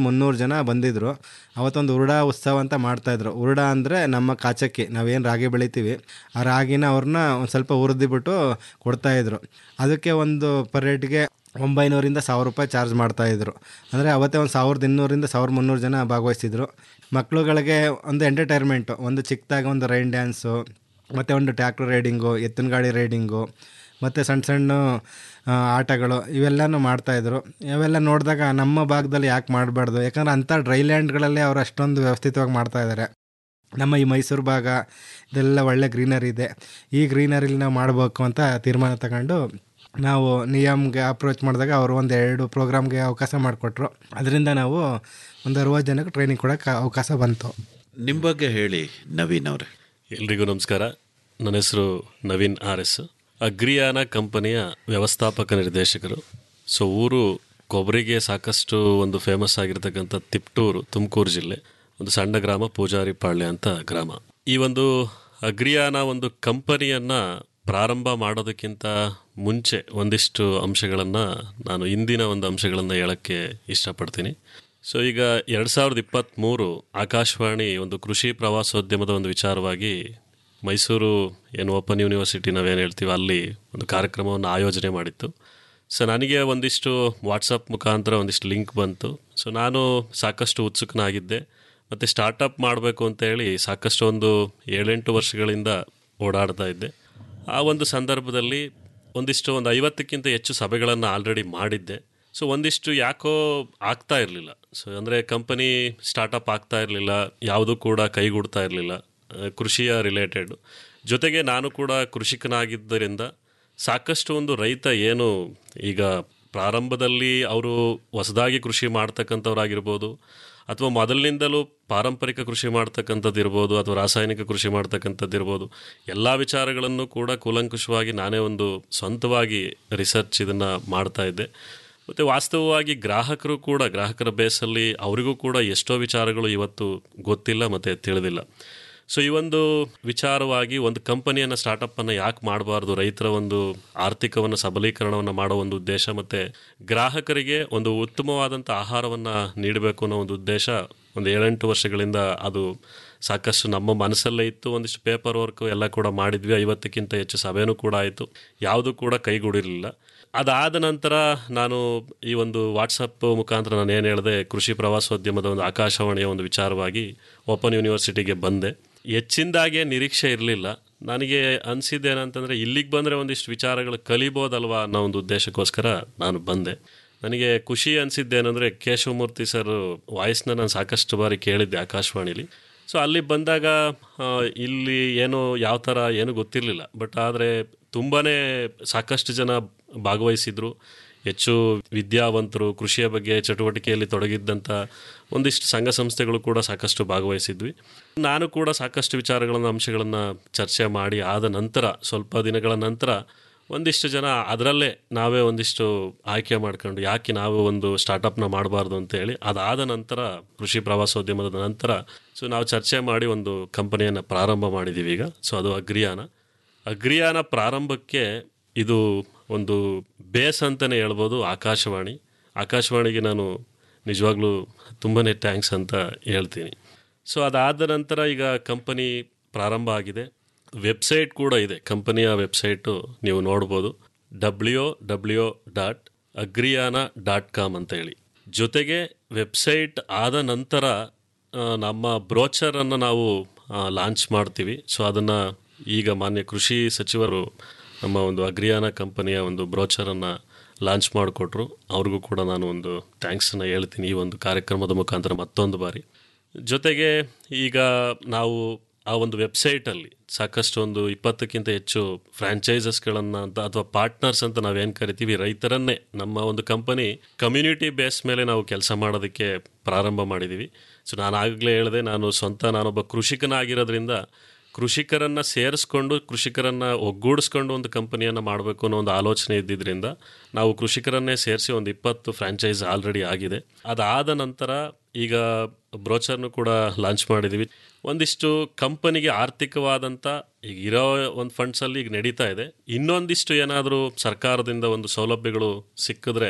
[SPEAKER 8] ಜನ ಬಂದಿದ್ದರು ಅವತ್ತೊಂದು ಉರುಡಾ ಉತ್ಸವ ಅಂತ ಮಾಡ್ತಾಯಿದ್ರು ಉರುಡಾ ಅಂದರೆ ನಮ್ಮ ಕಾಚಕ್ಕಿ ನಾವೇನು ರಾಗಿ ಬೆಳಿತೀವಿ ಆ ರಾಗಿನ ಅವ್ರನ್ನ ಒಂದು ಸ್ವಲ್ಪ ಹುರಿದಿಬಿಟ್ಟು ಕೊಡ್ತಾಯಿದ್ರು ಅದಕ್ಕೆ ಒಂದು ಪರೇಟ್ಗೆ ಒಂಬೈನೂರಿಂದ ಸಾವಿರ ರೂಪಾಯಿ ಚಾರ್ಜ್ ಮಾಡ್ತಾಯಿದ್ರು ಅಂದರೆ ಅವತ್ತೇ ಒಂದು ಸಾವಿರದ ಇನ್ನೂರಿಂದ ಸಾವಿರದ ಮುನ್ನೂರು ಜನ ಭಾಗವಹಿಸಿದ್ರು ಮಕ್ಕಳುಗಳಿಗೆ ಒಂದು ಎಂಟರ್ಟೈನ್ಮೆಂಟು ಒಂದು ಚಿಕ್ಕದಾಗಿ ಒಂದು ರೈನ್ ಡ್ಯಾನ್ಸು ಮತ್ತು ಒಂದು ಟ್ಯಾಕ್ಟರ್ ರೈಡಿಂಗು ಎತ್ತಿನ ಗಾಡಿ ರೈಡಿಂಗು ಮತ್ತು ಸಣ್ಣ ಸಣ್ಣ ಆ, ಆಟಗಳು ಇವೆಲ್ಲನೂ ಮಾಡ್ತಾಯಿದ್ರು ಇವೆಲ್ಲ ನೋಡಿದಾಗ ನಮ್ಮ ಭಾಗದಲ್ಲಿ ಯಾಕೆ ಮಾಡಬಾರ್ದು ಯಾಕಂದ್ರೆ ಅಂಥ ಡ್ರೈಲ್ಯಾಂಡ್ಗಳಲ್ಲಿ ಅವರು ಅಷ್ಟೊಂದು ವ್ಯವಸ್ಥಿತವಾಗಿ ಮಾಡ್ತಾಯಿದ್ದಾರೆ ನಮ್ಮ ಈ ಮೈಸೂರು ಭಾಗ ಇದೆಲ್ಲ ಒಳ್ಳೆ ಗ್ರೀನರಿ ಇದೆ ಈ ಗ್ರೀನರಿಲಿ ನಾವು ಮಾಡಬೇಕು ಅಂತ ತೀರ್ಮಾನ ತಗೊಂಡು ನಾವು ನಿಯಮ್ಗೆ ಅಪ್ರೋಚ್ ಮಾಡಿದಾಗ ಅವರು ಒಂದು ಎರಡು ಪ್ರೋಗ್ರಾಮ್ಗೆ ಅವಕಾಶ ಮಾಡಿಕೊಟ್ರು ಅದರಿಂದ ನಾವು ಒಂದು ಅರವತ್ತು ಜನಕ್ಕೆ ಟ್ರೈನಿಂಗ್ ಕೊಡೋಕ್ಕೆ ಅವಕಾಶ ಬಂತು
[SPEAKER 7] ನಿಮ್ಮ ಬಗ್ಗೆ ಹೇಳಿ ನವೀನ್ ಅವರೇ
[SPEAKER 9] ಎಲ್ರಿಗೂ ನಮಸ್ಕಾರ ನನ್ನ ಹೆಸರು ನವೀನ್ ಆರ್ ಎಸ್ ಅಗ್ರಿಯಾನ ಕಂಪನಿಯ ವ್ಯವಸ್ಥಾಪಕ ನಿರ್ದೇಶಕರು ಸೊ ಊರು ಕೊಬ್ಬರಿಗೆ ಸಾಕಷ್ಟು ಒಂದು ಫೇಮಸ್ ಆಗಿರ್ತಕ್ಕಂಥ ತಿಪ್ಟೂರು ತುಮಕೂರು ಜಿಲ್ಲೆ ಒಂದು ಸಣ್ಣ ಗ್ರಾಮ ಪೂಜಾರಿ ಪಾಳ್ಯ ಅಂತ ಗ್ರಾಮ ಈ ಒಂದು ಅಗ್ರಿಯಾನ ಒಂದು ಕಂಪನಿಯನ್ನ ಪ್ರಾರಂಭ ಮಾಡೋದಕ್ಕಿಂತ ಮುಂಚೆ ಒಂದಿಷ್ಟು ಅಂಶಗಳನ್ನು ನಾನು ಇಂದಿನ ಒಂದು ಅಂಶಗಳನ್ನು ಹೇಳಕ್ಕೆ ಇಷ್ಟಪಡ್ತೀನಿ ಸೊ ಈಗ ಎರಡು ಸಾವಿರದ ಇಪ್ಪತ್ತ್ಮೂರು ಆಕಾಶವಾಣಿ ಒಂದು ಕೃಷಿ ಪ್ರವಾಸೋದ್ಯಮದ ಒಂದು ವಿಚಾರವಾಗಿ ಮೈಸೂರು ಏನು ಓಪನ್ ಯೂನಿವರ್ಸಿಟಿ ನಾವೇನು ಹೇಳ್ತೀವಿ ಅಲ್ಲಿ ಒಂದು ಕಾರ್ಯಕ್ರಮವನ್ನು ಆಯೋಜನೆ ಮಾಡಿತ್ತು ಸೊ ನನಗೆ ಒಂದಿಷ್ಟು ವಾಟ್ಸಪ್ ಮುಖಾಂತರ ಒಂದಿಷ್ಟು ಲಿಂಕ್ ಬಂತು ಸೊ ನಾನು ಸಾಕಷ್ಟು ಉತ್ಸುಕನಾಗಿದ್ದೆ ಮತ್ತು ಸ್ಟಾರ್ಟಪ್ ಮಾಡಬೇಕು ಅಂತೇಳಿ ಸಾಕಷ್ಟು ಒಂದು ಏಳೆಂಟು ವರ್ಷಗಳಿಂದ ಓಡಾಡ್ತಾ ಇದ್ದೆ ಆ ಒಂದು ಸಂದರ್ಭದಲ್ಲಿ ಒಂದಿಷ್ಟು ಒಂದು ಐವತ್ತಕ್ಕಿಂತ ಹೆಚ್ಚು ಸಭೆಗಳನ್ನು ಆಲ್ರೆಡಿ ಮಾಡಿದ್ದೆ ಸೊ ಒಂದಿಷ್ಟು ಯಾಕೋ ಆಗ್ತಾ ಇರಲಿಲ್ಲ ಸೊ ಅಂದರೆ ಕಂಪನಿ ಸ್ಟಾರ್ಟಪ್ ಆಗ್ತಾ ಇರಲಿಲ್ಲ ಯಾವುದೂ ಕೂಡ ಕೈಗೂಡ್ತಾ ಇರಲಿಲ್ಲ ಕೃಷಿಯ ರಿಲೇಟೆಡ್ ಜೊತೆಗೆ ನಾನು ಕೂಡ ಕೃಷಿಕನಾಗಿದ್ದರಿಂದ ಸಾಕಷ್ಟು ಒಂದು ರೈತ ಏನು ಈಗ ಪ್ರಾರಂಭದಲ್ಲಿ ಅವರು ಹೊಸದಾಗಿ ಕೃಷಿ ಮಾಡ್ತಕ್ಕಂಥವ್ರಾಗಿರ್ಬೋದು ಅಥವಾ ಮೊದಲಿನಿಂದಲೂ ಪಾರಂಪರಿಕ ಕೃಷಿ ಮಾಡ್ತಕ್ಕಂಥದ್ದು ಇರ್ಬೋದು ಅಥವಾ ರಾಸಾಯನಿಕ ಕೃಷಿ ಮಾಡ್ತಕ್ಕಂಥದ್ದು ಇರ್ಬೋದು ಎಲ್ಲ ವಿಚಾರಗಳನ್ನು ಕೂಡ ಕೂಲಂಕುಷವಾಗಿ ನಾನೇ ಒಂದು ಸ್ವಂತವಾಗಿ ರಿಸರ್ಚ್ ಇದನ್ನು ಮಾಡ್ತಾ ಇದ್ದೆ ಮತ್ತು ವಾಸ್ತವವಾಗಿ ಗ್ರಾಹಕರು ಕೂಡ ಗ್ರಾಹಕರ ಬೇಸಲ್ಲಿ ಅವರಿಗೂ ಕೂಡ ಎಷ್ಟೋ ವಿಚಾರಗಳು ಇವತ್ತು ಗೊತ್ತಿಲ್ಲ ಮತ್ತು ತಿಳಿದಿಲ್ಲ ಸೊ ಈ ಒಂದು ವಿಚಾರವಾಗಿ ಒಂದು ಕಂಪನಿಯನ್ನು ಸ್ಟಾರ್ಟಪ್ಪನ್ನು ಯಾಕೆ ಮಾಡಬಾರ್ದು ರೈತರ ಒಂದು ಆರ್ಥಿಕವನ್ನು ಸಬಲೀಕರಣವನ್ನು ಮಾಡೋ ಒಂದು ಉದ್ದೇಶ ಮತ್ತು ಗ್ರಾಹಕರಿಗೆ ಒಂದು ಉತ್ತಮವಾದಂಥ ಆಹಾರವನ್ನು ನೀಡಬೇಕು ಅನ್ನೋ ಒಂದು ಉದ್ದೇಶ ಒಂದು ಏಳೆಂಟು ವರ್ಷಗಳಿಂದ ಅದು ಸಾಕಷ್ಟು ನಮ್ಮ ಮನಸ್ಸಲ್ಲೇ ಇತ್ತು ಒಂದಿಷ್ಟು ಪೇಪರ್ ವರ್ಕ್ ಎಲ್ಲ ಕೂಡ ಮಾಡಿದ್ವಿ ಐವತ್ತಕ್ಕಿಂತ ಹೆಚ್ಚು ಸಭೆನೂ ಕೂಡ ಆಯಿತು ಯಾವುದೂ ಕೂಡ ಕೈಗೂಡಿರಲಿಲ್ಲ ಅದಾದ ನಂತರ ನಾನು ಈ ಒಂದು ವಾಟ್ಸಪ್ ಮುಖಾಂತರ ನಾನು ಏನು ಹೇಳಿದೆ ಕೃಷಿ ಪ್ರವಾಸೋದ್ಯಮದ ಒಂದು ಆಕಾಶವಾಣಿಯ ಒಂದು ವಿಚಾರವಾಗಿ ಓಪನ್ ಯೂನಿವರ್ಸಿಟಿಗೆ ಬಂದೆ ಹೆಚ್ಚಿಂದಾಗೆ ನಿರೀಕ್ಷೆ ಇರಲಿಲ್ಲ ನನಗೆ ಅನಿಸಿದ್ದೇನಂತಂದರೆ ಇಲ್ಲಿಗೆ ಬಂದರೆ ಒಂದಿಷ್ಟು ವಿಚಾರಗಳು ಕಲಿಬೋದಲ್ವಾ ಅನ್ನೋ ಒಂದು ಉದ್ದೇಶಕ್ಕೋಸ್ಕರ ನಾನು ಬಂದೆ ನನಗೆ ಖುಷಿ ಅನಿಸಿದ್ದೇನೆಂದರೆ ಕೇಶವಮೂರ್ತಿ ಸರ್ ವಾಯ್ಸ್ನ ನಾನು ಸಾಕಷ್ಟು ಬಾರಿ ಕೇಳಿದ್ದೆ ಆಕಾಶವಾಣಿಲಿ ಸೊ ಅಲ್ಲಿ ಬಂದಾಗ ಆ, ಇಲ್ಲಿ ಏನು ಯಾವ ಥರ ಏನು ಗೊತ್ತಿರಲಿಲ್ಲ ಬಟ್ ಆದರೆ ತುಂಬಾ ಸಾಕಷ್ಟು ಜನ ಭಾಗವಹಿಸಿದ್ರು ಹೆಚ್ಚು ವಿದ್ಯಾವಂತರು ಕೃಷಿಯ ಬಗ್ಗೆ ಚಟುವಟಿಕೆಯಲ್ಲಿ ತೊಡಗಿದ್ದಂಥ ಒಂದಿಷ್ಟು ಸಂಘ ಸಂಸ್ಥೆಗಳು ಕೂಡ ಸಾಕಷ್ಟು ಭಾಗವಹಿಸಿದ್ವಿ ನಾನು ಕೂಡ ಸಾಕಷ್ಟು ವಿಚಾರಗಳನ್ನು ಅಂಶಗಳನ್ನು ಚರ್ಚೆ ಮಾಡಿ ಆದ ನಂತರ ಸ್ವಲ್ಪ ದಿನಗಳ ನಂತರ ಒಂದಿಷ್ಟು ಜನ ಅದರಲ್ಲೇ ನಾವೇ ಒಂದಿಷ್ಟು ಆಯ್ಕೆ ಮಾಡ್ಕೊಂಡು ಯಾಕೆ ನಾವು ಒಂದು ಸ್ಟಾರ್ಟಪ್ನ ಮಾಡಬಾರ್ದು ಅಂತೇಳಿ ಅದಾದ ನಂತರ ಕೃಷಿ ಪ್ರವಾಸೋದ್ಯಮದ ನಂತರ ಸೊ ನಾವು ಚರ್ಚೆ ಮಾಡಿ ಒಂದು ಕಂಪನಿಯನ್ನು ಪ್ರಾರಂಭ ಮಾಡಿದ್ದೀವಿ ಈಗ ಸೊ ಅದು ಅಗ್ರಿಯಾನ ಅಗ್ರಿಯಾನ ಪ್ರಾರಂಭಕ್ಕೆ ಇದು ಒಂದು ಬೇಸ್ ಅಂತಲೇ ಹೇಳ್ಬೋದು ಆಕಾಶವಾಣಿ ಆಕಾಶವಾಣಿಗೆ ನಾನು ನಿಜವಾಗ್ಲೂ ತುಂಬಾ ಥ್ಯಾಂಕ್ಸ್ ಅಂತ ಹೇಳ್ತೀನಿ ಸೊ ಅದಾದ ನಂತರ ಈಗ ಕಂಪನಿ ಪ್ರಾರಂಭ ಆಗಿದೆ ವೆಬ್ಸೈಟ್ ಕೂಡ ಇದೆ ಕಂಪನಿಯ ವೆಬ್ಸೈಟು ನೀವು ನೋಡ್ಬೋದು W W dot Agriyana dot com ಅಂತ ಹೇಳಿ ಜೊತೆಗೆ ವೆಬ್ಸೈಟ್ ಆದ ನಂತರ ಆ, ನಮ್ಮ ಬ್ರೋಚರನ್ನು ನಾವು ಲಾಂಚ್ ಮಾಡ್ತೀವಿ ಸೊ ಅದನ್ನು ಈಗ ಮಾನ್ಯ ಕೃಷಿ ಸಚಿವರು ನಮ್ಮ ಒಂದು ಅಗ್ರಿಯಾನ ಕಂಪನಿಯ ಒಂದು ಬ್ರೋಚರನ್ನು ಲಾಂಚ್ ಮಾಡಿಕೊಟ್ರು ಅವ್ರಿಗೂ ಕೂಡ ನಾನು ಒಂದು ಥ್ಯಾಂಕ್ಸನ್ನು ಹೇಳ್ತೀನಿ ಈ ಒಂದು ಕಾರ್ಯಕ್ರಮದ ಮುಖಾಂತರ ಮತ್ತೊಂದು ಬಾರಿ ಜೊತೆಗೆ ಈಗ ನಾವು ಆ ಒಂದು ವೆಬ್ಸೈಟಲ್ಲಿ ಸಾಕಷ್ಟು ಒಂದು ಇಪ್ಪತ್ತಕ್ಕಿಂತ ಹೆಚ್ಚು ಫ್ರ್ಯಾಂಚೈಸಸ್ಗಳನ್ನು ಅಂತ ಅಥವಾ ಪಾರ್ಟ್ನರ್ಸ್ ಅಂತ ನಾವೇನು ಕರಿತೀವಿ ರೈತರನ್ನೇ ನಮ್ಮ ಒಂದು ಕಂಪನಿ ಕಮ್ಯುನಿಟಿ ಬೇಸ್ ಮೇಲೆ ನಾವು ಕೆಲಸ ಮಾಡೋದಕ್ಕೆ ಪ್ರಾರಂಭ ಮಾಡಿದ್ದೀವಿ ಸೊ ನಾನು ಆಗಲೇ ಹೇಳಿದೆ ನಾನು ಸ್ವಂತ ನಾನೊಬ್ಬ ಕೃಷಿಕನಾಗಿರೋದ್ರಿಂದ ಕೃಷಿಕರನ್ನು ಸೇರಿಸ್ಕೊಂಡು ಕೃಷಿಕರನ್ನು ಒಗ್ಗೂಡಿಸ್ಕೊಂಡು ಒಂದು ಕಂಪನಿಯನ್ನು ಮಾಡಬೇಕು ಅನ್ನೋ ಒಂದು ಆಲೋಚನೆ ಇದ್ದಿದ್ದರಿಂದ ನಾವು ಕೃಷಿಕರನ್ನೇ ಸೇರಿಸಿ ಒಂದು ಇಪ್ಪತ್ತು ಫ್ರ್ಯಾಂಚೈಸ್ ಆಲ್ರೆಡಿ ಆಗಿದೆ ಅದಾದ ನಂತರ ಈಗ ಬ್ರೋಚರ್ನು ಕೂಡ ಲಾಂಚ್ ಮಾಡಿದ್ದೀವಿ ಒಂದಿಷ್ಟು ಕಂಪನಿಗೆ ಆರ್ಥಿಕವಾದಂಥ ಈಗ ಇರೋ ಒಂದು ಫಂಡ್ಸಲ್ಲಿ ಈಗ ನಡೀತಾ ಇದೆ ಇನ್ನೊಂದಿಷ್ಟು ಏನಾದರೂ ಸರ್ಕಾರದಿಂದ ಒಂದು ಸೌಲಭ್ಯಗಳು ಸಿಕ್ಕಿದ್ರೆ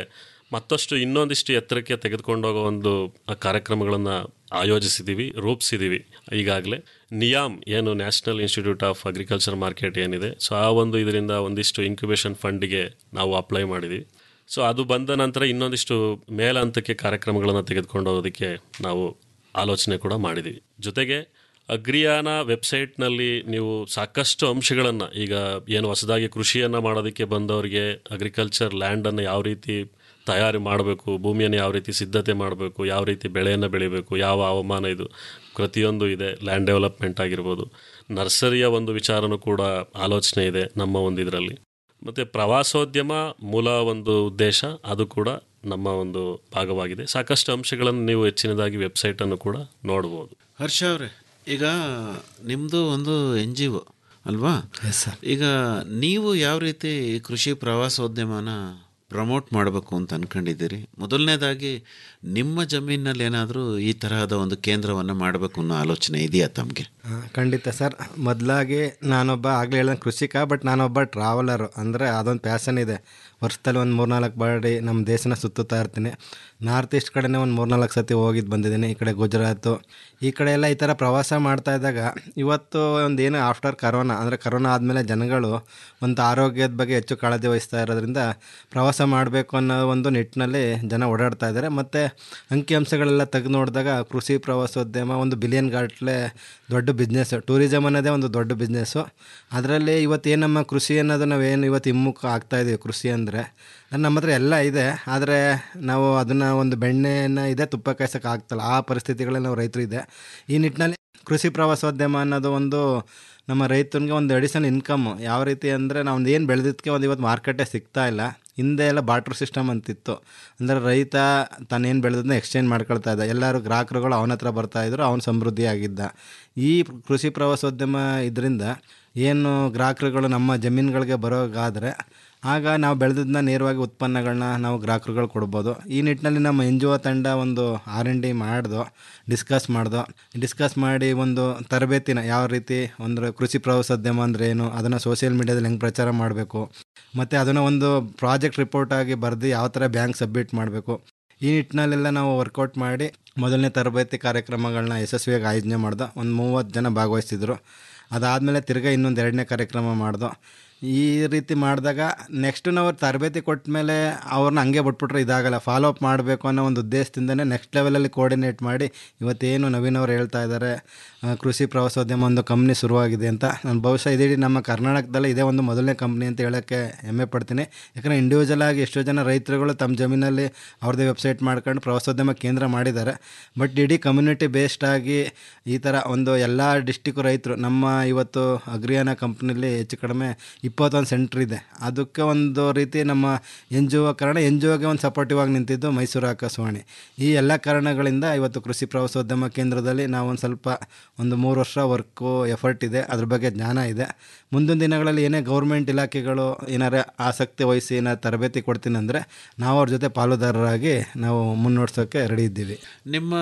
[SPEAKER 9] ಮತ್ತಷ್ಟು ಇನ್ನೊಂದಿಷ್ಟು ಎತ್ತರಕ್ಕೆ ತೆಗೆದುಕೊಂಡೋಗೋ ಒಂದು ಕಾರ್ಯಕ್ರಮಗಳನ್ನು ಆಯೋಜಿಸಿದ್ದೀವಿ ರೂಪಿಸಿದ್ದೀವಿ ಈಗಾಗಲೇ ನಿಯಾಮ್ ಏನು national institute of agriculture market ಏನಿದೆ ಸೊ ಆ ಒಂದು ಇದರಿಂದ ಒಂದಿಷ್ಟು ಇನ್ಕ್ಯುಬೇಷನ್ ಫಂಡಿಗೆ ನಾವು ಅಪ್ಲೈ ಮಾಡಿದ್ದೀವಿ ಸೊ ಅದು ಬಂದ ನಂತರ ಇನ್ನೊಂದಿಷ್ಟು ಮೇಲಂತಕ್ಕೆ ಕಾರ್ಯಕ್ರಮಗಳನ್ನು ತೆಗೆದುಕೊಂಡು ಹೋಗೋದಕ್ಕೆ ನಾವು ಆಲೋಚನೆ ಕೂಡ ಮಾಡಿದ್ದೀವಿ ಜೊತೆಗೆ ಅಗ್ರಿಯಾನ ವೆಬ್ಸೈಟ್ನಲ್ಲಿ ನೀವು ಸಾಕಷ್ಟು ಅಂಶಗಳನ್ನು ಈಗ ಏನು ಹೊಸದಾಗಿ ಕೃಷಿಯನ್ನು ಮಾಡೋದಕ್ಕೆ ಬಂದವರಿಗೆ ಅಗ್ರಿಕಲ್ಚರ್ ಲ್ಯಾಂಡನ್ನು ಯಾವ ರೀತಿ ತಯಾರಿ ಮಾಡಬೇಕು ಭೂಮಿಯನ್ನು ಯಾವ ರೀತಿ ಸಿದ್ಧತೆ ಮಾಡಬೇಕು ಯಾವ ರೀತಿ ಬೆಳೆಯನ್ನು ಬೆಳಿಬೇಕು ಯಾವ ಹವಾಮಾನ ಇದು ಪ್ರತಿಯೊಂದು ಇದೆ ಲ್ಯಾಂಡ್ ಡೆವಲಪ್ಮೆಂಟ್ ಆಗಿರ್ಬೋದು ನರ್ಸರಿಯ ಒಂದು ವಿಚಾರನೂ ಕೂಡ ಆಲೋಚನೆ ಇದೆ ನಮ್ಮ ಒಂದು ಇದರಲ್ಲಿ ಮತ್ತು ಪ್ರವಾಸೋದ್ಯಮ ಮೂಲ ಒಂದು ಉದ್ದೇಶ ಅದು ಕೂಡ ನಮ್ಮ ಒಂದು ಭಾಗವಾಗಿದೆ ಸಾಕಷ್ಟು ಅಂಶಗಳನ್ನು ನೀವು ಹೆಚ್ಚಿನದಾಗಿ ವೆಬ್ಸೈಟನ್ನು ಕೂಡ ನೋಡ್ಬೋದು
[SPEAKER 7] ಹರ್ಷ ಅವರೇ ಈಗ ನಿಮ್ಮದು ಒಂದು ಎನ್ ಜಿ ಒ ಅಲ್ವಾ ಈಗ ನೀವು ಯಾವ ರೀತಿ ಕೃಷಿ ಪ್ರವಾಸೋದ್ಯಮನ ಪ್ರಮೋಟ್ ಮಾಡಬೇಕು ಅಂತ ಅನ್ಕೊಂಡಿದ್ದೀರಿ ಮೊದಲನೇದಾಗಿ ನಿಮ್ಮ ಜಮೀನಲ್ಲಿ ಏನಾದರೂ ಈ ತರಹದ ಒಂದು ಕೇಂದ್ರವನ್ನು ಮಾಡಬೇಕು ಅನ್ನೋ ಆಲೋಚನೆ ಇದೆಯಾ ತಮಗೆ
[SPEAKER 8] ಆ, ಖಂಡಿತ ಸರ್ ಮೊದಲಾಗಿ ನಾನೊಬ್ಬ ಆಗಲೇ ಹೇಳಿದ ಕೃಷಿಕ ಬಟ್ ನಾನೊಬ್ಬ ಟ್ರಾವೆಲರು ಅಂದರೆ ಅದೊಂದು ಪ್ಯಾಷನ್ ಇದೆ ವರ್ಷದಲ್ಲಿ ಒಂದು ಮೂರ್ನಾಲ್ಕು ಬಾರಿ ನಮ್ಮ ದೇಶನ ಸುತ್ತುತ್ತಾ ಇರ್ತೀನಿ ನಾರ್ತ್ ಈಸ್ಟ್ ಕಡೆನೇ ಒಂದು ಮೂರ್ನಾಲ್ಕು ಸತಿ ಹೋಗಿದ್ದು ಬಂದಿದ್ದೀನಿ ಈ ಕಡೆ ಗುಜರಾತು ಈ ಕಡೆ ಎಲ್ಲ ಈ ಥರ ಪ್ರವಾಸ ಮಾಡ್ತಾ ಇದ್ದಾಗ ಇವತ್ತು ಒಂದು ಏನು ಆಫ್ಟರ್ ಕರೋನಾ ಅಂದರೆ ಕರೋನಾ ಆದಮೇಲೆ ಜನಗಳು ಒಂದು ಆರೋಗ್ಯದ ಬಗ್ಗೆ ಹೆಚ್ಚು ಕಾಳಜಿ ವಹಿಸ್ತಾ ಇರೋದ್ರಿಂದ ಪ್ರವಾಸ ಮಾಡಬೇಕು ಅನ್ನೋ ಒಂದು ನಿಟ್ಟಿನಲ್ಲಿ ಜನ ಓಡಾಡ್ತಾ ಇದ್ದಾರೆ ಮತ್ತು ಅಂಕಿಅಂಶಗಳೆಲ್ಲ ತೆಗೆದು ನೋಡಿದಾಗ ಕೃಷಿ ಪ್ರವಾಸೋದ್ಯಮ ಒಂದು ಬಿಲಿಯನ್ ಗಾಟ್ಲೆ ದೊಡ್ಡ ಬಿಸ್ನೆಸ್ಸು ಟೂರಿಸಮ್ ಅನ್ನೋದೇ ಒಂದು ದೊಡ್ಡ ಬಿಸ್ನೆಸ್ಸು ಅದರಲ್ಲಿ ಇವತ್ತು ಏನು ನಮ್ಮ ಕೃಷಿ ಅನ್ನೋದು ನಾವೇನು ಇವತ್ತು ಹಿಮ್ಮುಖ ಆಗ್ತಾ ಇದೀವಿ ಕೃಷಿ ಅಂದರೆ ನಮ್ಮ ಹತ್ರ ಎಲ್ಲ ಇದೆ ಆದರೆ ನಾವು ಅದನ್ನು ಒಂದು ಬೆಣ್ಣೆಯನ್ನು ಇದೆ ತುಪ್ಪ ಕಾಯ್ಸೋಕೆ ಆಗ್ತಲ್ಲ ಆ ಪರಿಸ್ಥಿತಿಗಳಲ್ಲಿ ನಾವು ರೈತರು ಇದೆ ಈ ನಿಟ್ಟಿನಲ್ಲಿ ಕೃಷಿ ಪ್ರವಾಸೋದ್ಯಮ ಅನ್ನೋದು ಒಂದು ನಮ್ಮ ರೈತನಿಗೆ ಒಂದು ಅಡಿಷನಲ್ ಇನ್ಕಮ್ ಯಾವ ರೀತಿ ಅಂದರೆ ನಾವು ಒಂದು ಏನು ಬೆಳೆದಿದ್ದಕ್ಕೆ ಒಂದು ಇವತ್ತು ಮಾರ್ಕೆಟೇ ಸಿಗ್ತಾ ಇಲ್ಲ ಹಿಂದೆ ಎಲ್ಲ ಬಾಟ್ರ್ ಸಿಸ್ಟಮ್ ಅಂತಿತ್ತು ಅಂದರೆ ರೈತ ತಾನೇನು ಬೆಳೆದದನ್ನ ಎಕ್ಸ್ಚೇಂಜ್ ಮಾಡ್ಕೊಳ್ತಾ ಇದ್ದ ಎಲ್ಲರೂ ಗ್ರಾಹಕರುಗಳು ಅವನ ಹತ್ರ ಬರ್ತಾಯಿದ್ರು ಅವನು ಸಮೃದ್ಧಿ ಆಗಿದ್ದ ಈ ಕೃಷಿ ಪ್ರವಾಸೋದ್ಯಮ ಇದರಿಂದ ಏನು ಗ್ರಾಹಕರುಗಳು ನಮ್ಮ ಜಮೀನುಗಳಿಗೆ ಬರೋಗಾದರೆ ಆಗ ನಾವು ಬೆಳೆದದನ್ನ ನೇರವಾಗಿ ಉತ್ಪನ್ನಗಳನ್ನ ನಾವು ಗ್ರಾಹಕರುಗಳು ಕೊಡ್ಬೋದು ಈ ನಿಟ್ಟಿನಲ್ಲಿ ನಮ್ಮ ಎನ್ ಜಿ ಒ ತಂಡ ಒಂದು ಆರ್ ಎನ್ ಡಿ ಮಾಡ್ದು ಡಿಸ್ಕಸ್ ಮಾಡ್ದು ಡಿಸ್ಕಸ್ ಮಾಡಿ ಒಂದು ತರಬೇತಿನ ಯಾವ ರೀತಿ ಒಂದು ಕೃಷಿ ಪ್ರವಾಸೋದ್ಯಮ ಅಂದರೆ ಏನು ಅದನ್ನು ಸೋಷಿಯಲ್ ಮೀಡಿಯಾದಲ್ಲಿ ಹೆಂಗೆ ಪ್ರಚಾರ ಮಾಡಬೇಕು ಮತ್ತು ಅದನ್ನು ಒಂದು ಪ್ರಾಜೆಕ್ಟ್ ರಿಪೋರ್ಟ್ ಆಗಿ ಬರೆದು ಯಾವ ಥರ ಬ್ಯಾಂಕ್ ಸಬ್ಮಿಟ್ ಮಾಡಬೇಕು ಈ ನಿಟ್ಟಿನಲ್ಲೆಲ್ಲ ನಾವು ವರ್ಕೌಟ್ ಮಾಡಿ ಮೊದಲನೇ ತರಬೇತಿ ಕಾರ್ಯಕ್ರಮಗಳನ್ನ ಯಶಸ್ವಿಯಾಗಿ ಆಯೋಜನೆ ಮಾಡ್ದು ಒಂದು ಮೂವತ್ತು ಜನ ಭಾಗವಹಿಸಿದ್ರು ಅದಾದಮೇಲೆ ತಿರ್ಗಾ ಇನ್ನೊಂದು ಎರಡನೇ ಕಾರ್ಯಕ್ರಮ ಮಾಡ್ದು ಈ ರೀತಿ ಮಾಡಿದಾಗ ನೆಕ್ಸ್ಟ್ ನಾವು ತರಬೇತಿ ಕೊಟ್ಟ ಮೇಲೆ ಅವ್ರನ್ನ ಹಂಗೆ ಬಿಟ್ಬಿಟ್ರೆ ಇದಾಗಲ್ಲ ಫಾಲೋ ಅಪ್ ಮಾಡಬೇಕು ಅನ್ನೋ ಒಂದು ಉದ್ದೇಶದಿಂದನೇ ನೆಕ್ಸ್ಟ್ ಲೆವೆಲಲ್ಲಿ ಕೋರ್ಡಿನೇಟ್ ಮಾಡಿ ಇವತ್ತೇನು ನವೀನ್ ಅವ್ರು ಹೇಳ್ತಾ ಇದ್ದಾರೆ ಆ, ಕೃಷಿ ಪ್ರವಾಸೋದ್ಯಮ ಒಂದು ಕಂಪ್ನಿ ಶುರುವಾಗಿದೆ ಅಂತ ನಾನು ಬಹುಶಃ ಇಡೀ ನಮ್ಮ ಕರ್ನಾಟಕದಲ್ಲಿ ಇದೇ ಒಂದು ಮೊದಲನೇ ಕಂಪ್ನಿ ಅಂತ ಹೇಳೋಕ್ಕೆ ಹೆಮ್ಮೆ ಪಡ್ತೀನಿ ಯಾಕಂದರೆ ಇಂಡಿವಿಜುವಲ್ ಆಗಿ ಎಷ್ಟೋ ಜನ ರೈತರುಗಳು ತಮ್ಮ ಜಮೀನಲ್ಲಿ ಅವ್ರದ್ದೇ ವೆಬ್ಸೈಟ್ ಮಾಡ್ಕೊಂಡು ಪ್ರವಾಸೋದ್ಯಮ ಕೇಂದ್ರ ಮಾಡಿದ್ದಾರೆ ಬಟ್ ಇಡೀ ಕಮ್ಯುನಿಟಿ ಬೇಸ್ಡ್ ಆಗಿ ಈ ಥರ ಒಂದು ಎಲ್ಲ ಡಿಸ್ಟಿಕ್ಕು ರೈತರು ನಮ್ಮ ಇವತ್ತು ಅಗ್ರಿಯಾನ ಕಂಪ್ನಿಲಿ ಹೆಚ್ಚು ಕಡಿಮೆ ಇಪ್ಪತ್ತೊಂದು ಸೆಂಟ್ರ್ ಇದೆ ಅದಕ್ಕೆ ಒಂದು ರೀತಿ ನಮ್ಮ ಎನ್ ಜಿ ಒ ಕಾರಣ ಎನ್ ಜಿ ಒಗೆ ಒಂದು ಸಪೋರ್ಟಿವ್ ಆಗಿ ನಿಂತಿದ್ದು ಮೈಸೂರು ಆಕಾಶವಾಣಿ ಈ ಎಲ್ಲ ಕಾರಣಗಳಿಂದ ಇವತ್ತು ಕೃಷಿ ಪ್ರವಾಸೋದ್ಯಮ ಕೇಂದ್ರದಲ್ಲಿ ನಾವು ಒಂದು ಸ್ವಲ್ಪ ಒಂದು ಮೂರು ವರ್ಷ ವರ್ಕು ಎಫರ್ಟ್ ಇದೆ ಅದ್ರ ಬಗ್ಗೆ ಜ್ಞಾನ ಇದೆ ಮುಂದಿನ ದಿನಗಳಲ್ಲಿ ಏನೇ ಗೌರ್ಮೆಂಟ್ ಇಲಾಖೆಗಳು ಏನಾರ ಆಸಕ್ತಿ ವಹಿಸಿ ಏನಾರು ತರಬೇತಿ ಕೊಡ್ತೀನಿ ಅಂದರೆ ನಾವು ಅವ್ರ ಜೊತೆ ಪಾಲುದಾರರಾಗಿ ನಾವು ಮುನ್ನಡೆಸೋಕ್ಕೆ ರೆಡಿ ಇದ್ದೀವಿ
[SPEAKER 7] ನಿಮ್ಮ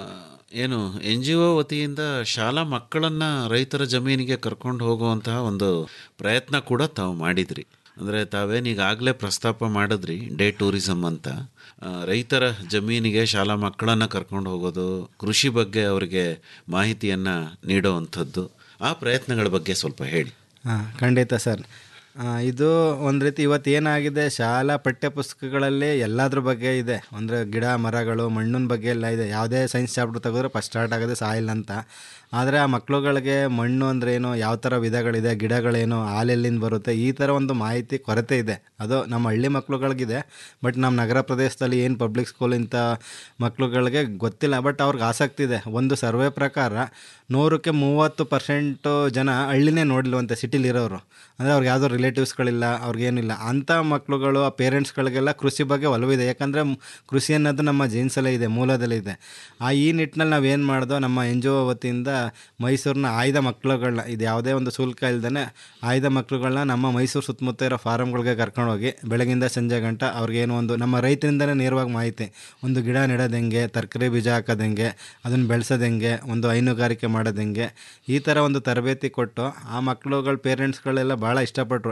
[SPEAKER 7] ಏನು ಎನ್ ಜಿ ಒ ವತಿಯಿಂದ ಶಾಲಾ ಮಕ್ಕಳನ್ನು ರೈತರ ಜಮೀನಿಗೆ ಕರ್ಕೊಂಡು ಹೋಗುವಂತಹ ಒಂದು ಪ್ರಯತ್ನ ಕೂಡ ತಾವು ಮಾಡಿದ್ರಿ ಅಂದರೆ ತಾವೇನು ಈಗಾಗಲೇ ಪ್ರಸ್ತಾಪ ಮಾಡಿದ್ರಿ ಡೇ ಟೂರಿಸಮ್ ಅಂತ ಆ, ರೈತರ ಜಮೀನಿಗೆ ಶಾಲಾ ಮಕ್ಕಳನ್ನು ಕರ್ಕೊಂಡು ಹೋಗೋದು ಕೃಷಿ ಬಗ್ಗೆ ಅವರಿಗೆ ಮಾಹಿತಿಯನ್ನು ನೀಡೋವಂಥದ್ದು ಆ ಪ್ರಯತ್ನಗಳ ಬಗ್ಗೆ ಸ್ವಲ್ಪ ಹೇಳಿ
[SPEAKER 8] ಹಾಂ ಖಂಡಿತ ಸರ್ ಆ, ಇದು ಒಂದು ರೀತಿ ಇವತ್ತು ಏನಾಗಿದೆ ಶಾಲಾ ಪಠ್ಯ ಪುಸ್ತಕಗಳಲ್ಲಿ ಎಲ್ಲದ್ರ ಬಗ್ಗೆ ಇದೆ ಅಂದರೆ ಗಿಡ ಮರಗಳು ಮಣ್ಣಿನ ಬಗ್ಗೆ ಎಲ್ಲ ಇದೆ ಯಾವುದೇ ಸೈನ್ಸ್ ಚಾಪ್ಟರ್ ತೆಗೆದ್ರೆ ಫಸ್ಟ್ ಸ್ಟಾರ್ಟ್ ಆಗೋದು ಸಾಯಿಲ್ ಅಂತ ಆದರೆ ಆ ಮಕ್ಕಳುಗಳಿಗೆ ಮಣ್ಣು ಅಂದ್ರೆ ಏನು ಯಾವ ಥರ ವಿಧಗಳಿದೆ ಗಿಡಗಳೇನು ಹಾಲೆಲ್ಲಿಂದ ಬರುತ್ತೆ ಈ ಥರ ಒಂದು ಮಾಹಿತಿ ಕೊರತೆ ಇದೆ ಅದು ನಮ್ಮ ಹಳ್ಳಿ ಮಕ್ಳುಗಳಿಗಿದೆ ಬಟ್ ನಮ್ಮ ನಗರ ಪ್ರದೇಶದಲ್ಲಿ ಏನು ಪಬ್ಲಿಕ್ ಸ್ಕೂಲ್ ಇಂಥ ಮಕ್ಳುಗಳಿಗೆ ಗೊತ್ತಿಲ್ಲ ಬಟ್ ಅವ್ರಿಗೆ ಆಸಕ್ತಿ ಇದೆ ಒಂದು ಸರ್ವೆ ಪ್ರಕಾರ ನೂರಕ್ಕೆ ಮೂವತ್ತು ಪರ್ಸೆಂಟು ಜನ ಹಳ್ಳಿನೇ ನೋಡಿಲ್ವಂತೆ ಸಿಟಿಲಿರೋರು ಅಂದರೆ ಅವ್ರಿಗೆ ಯಾವುದೋ ರಿಲೇಟಿವ್ಸ್ಗಳಿಲ್ಲ ಅವ್ರಿಗೇನಿಲ್ಲ ಅಂಥ ಮಕ್ಳುಗಳು ಆ ಪೇರೆಂಟ್ಸ್ಗಳಿಗೆಲ್ಲ ಕೃಷಿ ಬಗ್ಗೆ ಒಲವಿದೆ ಯಾಕಂದರೆ ಕೃಷಿ ಅನ್ನೋದು ನಮ್ಮ ಜೀನ್ಸಲ್ಲೇ ಇದೆ ಮೂಲದಲ್ಲೇ ಇದೆ ಆ ಈ ನಿಟ್ಟಿನಲ್ಲಿ ನಾವು ಏನು ಮಾಡ್ದೋ ನಮ್ಮ ಎನ್ ಜಿ ಒ ವತಿಯಿಂದ ಮೈಸೂರಿನ ಆಯ್ದ ಮಕ್ಳುಗಳನ್ನ ಇದು ಯಾವುದೇ ಒಂದು ಶುಲ್ಕ ಇಲ್ದೇ ಆಯ್ದ ಮಕ್ಳುಗಳನ್ನ ನಮ್ಮ ಮೈಸೂರು ಸುತ್ತಮುತ್ತ ಇರೋ ಫಾರಮ್ಗಳಿಗೆ ಕರ್ಕೊಂಡೋಗಿ ಬೆಳಗಿಂದ ಸಂಜೆ ಗಂಟ ಅವ್ರಿಗೇನು ಒಂದು ನಮ್ಮ ರೈತರಿಂದನೇ ನೇರವಾಗಿ ಮಾಹಿತಿ ಒಂದು ಗಿಡ ನೆಡೋದು ಹೆಂಗೆ ತರಕಾರಿ ಬೀಜ ಹಾಕೋದು ಹೆಂಗೆ ಅದನ್ನು ಬೆಳೆಸೋದು ಹೆಂಗೆ ಒಂದು ಹೈನುಗಾರಿಕೆ ಮಾಡೋದು ಹೆಂಗೆ ಈ ಥರ ಒಂದು ತರಬೇತಿ ಕೊಟ್ಟು ಆ ಮಕ್ಳುಗಳ ಪೇರೆಂಟ್ಸ್ಗಳೆಲ್ಲ ಭಾಳ ಇಷ್ಟಪಟ್ಟರು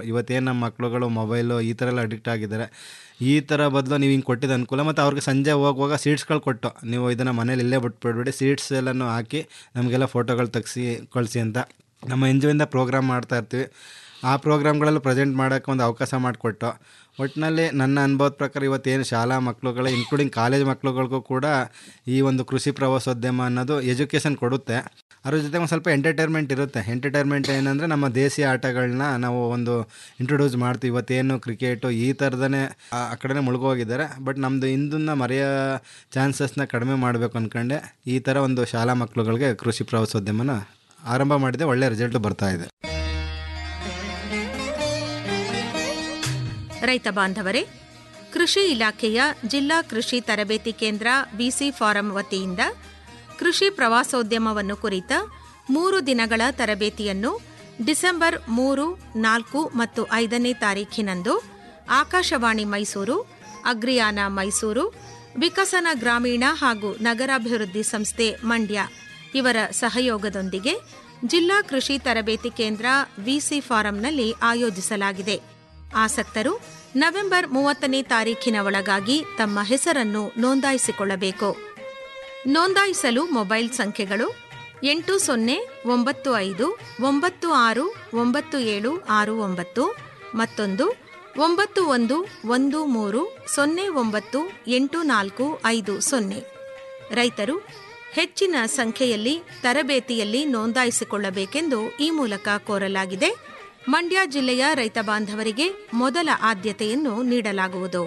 [SPEAKER 8] ಇವತ್ತೇನು ನಮ್ಮ ಮಕ್ಳುಗಳು ಮೊಬೈಲು ಈ ಥರ ಎಲ್ಲ ಅಡಿಕ್ಟ್ ಆಗಿದ್ದಾರೆ ಈ ಥರ ಬದಲು ನೀವು ಹಿಂಗೆ ಕೊಟ್ಟಿದ್ದು ಅನುಕೂಲ ಮತ್ತು ಅವ್ರಿಗೆ ಸಂಜೆ ಹೋಗುವಾಗ ಸೀಟ್ಸ್ಗಳು ಕೊಟ್ಟು ನೀವು ಇದನ್ನು ಮನೇಲಿ ಇಲ್ಲೇ ಬಿಟ್ಬಿಡ್ಬೇಡಿ ಸೀಟ್ಸ್ ಎಲ್ಲನೂ ಹಾಕಿ ನಮಗೆಲ್ಲ ಫೋಟೋಗಳು ತೆಗ್ಸಿ ಕಳಿಸಿ ಅಂತ ನಮ್ಮ ಎನ್ ಜಿ ಒಯಿಂದ ಪ್ರೋಗ್ರಾಮ್ ಮಾಡ್ತಾ ಇರ್ತೀವಿ ಆ ಪ್ರೋಗ್ರಾಮ್ಗಳಲ್ಲಿ ಪ್ರೆಸೆಂಟ್ ಮಾಡೋಕ್ಕೆ ಒಂದು ಅವಕಾಶ ಮಾಡಿಕೊಟ್ಟು ಒಟ್ಟಿನಲ್ಲಿ ನನ್ನ ಅನುಭವದ ಪ್ರಕಾರ ಇವತ್ತೇನು ಶಾಲಾ ಮಕ್ಕಳುಗಳು ಇನ್ಕ್ಲೂಡಿಂಗ್ ಕಾಲೇಜ್ ಮಕ್ಕಳುಗಳಿಗೂ ಕೂಡ ಈ ಒಂದು ಕೃಷಿ ಪ್ರವಾಸೋದ್ಯಮ ಅನ್ನೋದು ಎಜುಕೇಷನ್ ಕೊಡುತ್ತೆ ಅದ್ರ ಜೊತೆ ಒಂದು ಸ್ವಲ್ಪ ಎಂಟರ್ಟೈನ್ಮೆಂಟ್ ಇರುತ್ತೆ ಎಂಟರ್ಟೈನ್ಮೆಂಟ್ ಏನಂದರೆ ನಮ್ಮ ದೇಶೀಯ ಆಟಗಳನ್ನ ನಾವು ಒಂದು ಇಂಟ್ರೊಡ್ಯೂಸ್ ಮಾಡ್ತೀವಿ ಇವತ್ತೇನು ಕ್ರಿಕೆಟು ಈ ಥರದನೇ ಆ ಆ ಕಡೆನೇ ಮುಳುಗೋಗಿದ್ದಾರೆ ಬಟ್ ನಮ್ಮದು ಹಿಂದನ್ನ ಮರೆಯೋ ಚಾನ್ಸಸ್ನ ಕಡಿಮೆ ಮಾಡಬೇಕು ಅಂದ್ಕೊಂಡೆ ಈ ಥರ ಒಂದು ಶಾಲಾ ಮಕ್ಕಳುಗಳಿಗೆ ಕೃಷಿ ಪ್ರವಾಸೋದ್ಯಮನ ಆರಂಭ ಮಾಡಿದೆ ಒಳ್ಳೆ ರಿಸಲ್ಟ್ ಬರ್ತಾ ಇದೆ
[SPEAKER 10] ರೈತ ಬಾಂಧವರೇ ಕೃಷಿ ಇಲಾಖೆಯ ಜಿಲ್ಲಾ ಕೃಷಿ ತರಬೇತಿ ಕೇಂದ್ರ ಬಿಸಿ ಫಾರಂ ವತಿಯಿಂದ ಕೃಷಿ ಪ್ರವಾಸೋದ್ಯಮವನ್ನು ಕುರಿತ ಮೂರು ದಿನಗಳ ತರಬೇತಿಯನ್ನು ಡಿಸೆಂಬರ್ ಮೂರು ನಾಲ್ಕು ಮತ್ತು ಐದನೇ ತಾರೀಖಿನಂದು ಆಕಾಶವಾಣಿ ಮೈಸೂರು ಅಗ್ರಿಯಾನ ಮೈಸೂರು ವಿಕಸನ ಗ್ರಾಮೀಣ ಹಾಗೂ ನಗರಾಭಿವೃದ್ಧಿ ಸಂಸ್ಥೆ ಮಂಡ್ಯ ಇವರ ಸಹಯೋಗದೊಂದಿಗೆ ಜಿಲ್ಲಾ ಕೃಷಿ ತರಬೇತಿ ಕೇಂದ್ರ ವಿಸಿ ಫಾರಂನಲ್ಲಿ ಆಯೋಜಿಸಲಾಗಿದೆ ಆಸಕ್ತರು ನವೆಂಬರ್ ಮೂವತ್ತನೇ ತಾರೀಖಿನ ಒಳಗಾಗಿ ತಮ್ಮ ಹೆಸರನ್ನು ನೋಂದಾಯಿಸಿಕೊಳ್ಳಬೇಕು ನೋಂದಾಯಿಸಲು ಮೊಬೈಲ್ ಸಂಖ್ಯೆಗಳು ಎಂಟು ಸೊನ್ನೆ ಒಂಬತ್ತು ಐದು ಒಂಬತ್ತು ಆರು ಒಂಬತ್ತು ಏಳು ಆರು ಒಂಬತ್ತು ಮತ್ತೊಂದು ಒಂಬತ್ತು ಒಂದು ಒಂದು ಮೂರು ಸೊನ್ನೆ ಒಂಬತ್ತು ಎಂಟು ನಾಲ್ಕು ಐದು ಸೊನ್ನೆ ರೈತರು ಹೆಚ್ಚಿನ ಸಂಖ್ಯೆಯಲ್ಲಿ ತರಬೇತಿಯಲ್ಲಿ ನೋಂದಾಯಿಸಿಕೊಳ್ಳಬೇಕೆಂದು ಈ ಮೂಲಕ ಕೋರಲಾಗಿದೆ ಮಂಡ್ಯ ಜಿಲ್ಲೆಯ ರೈತ ಬಾಂಧವರಿಗೆ ಮೊದಲ ಆದ್ಯತೆಯನ್ನು ನೀಡಲಾಗುವುದು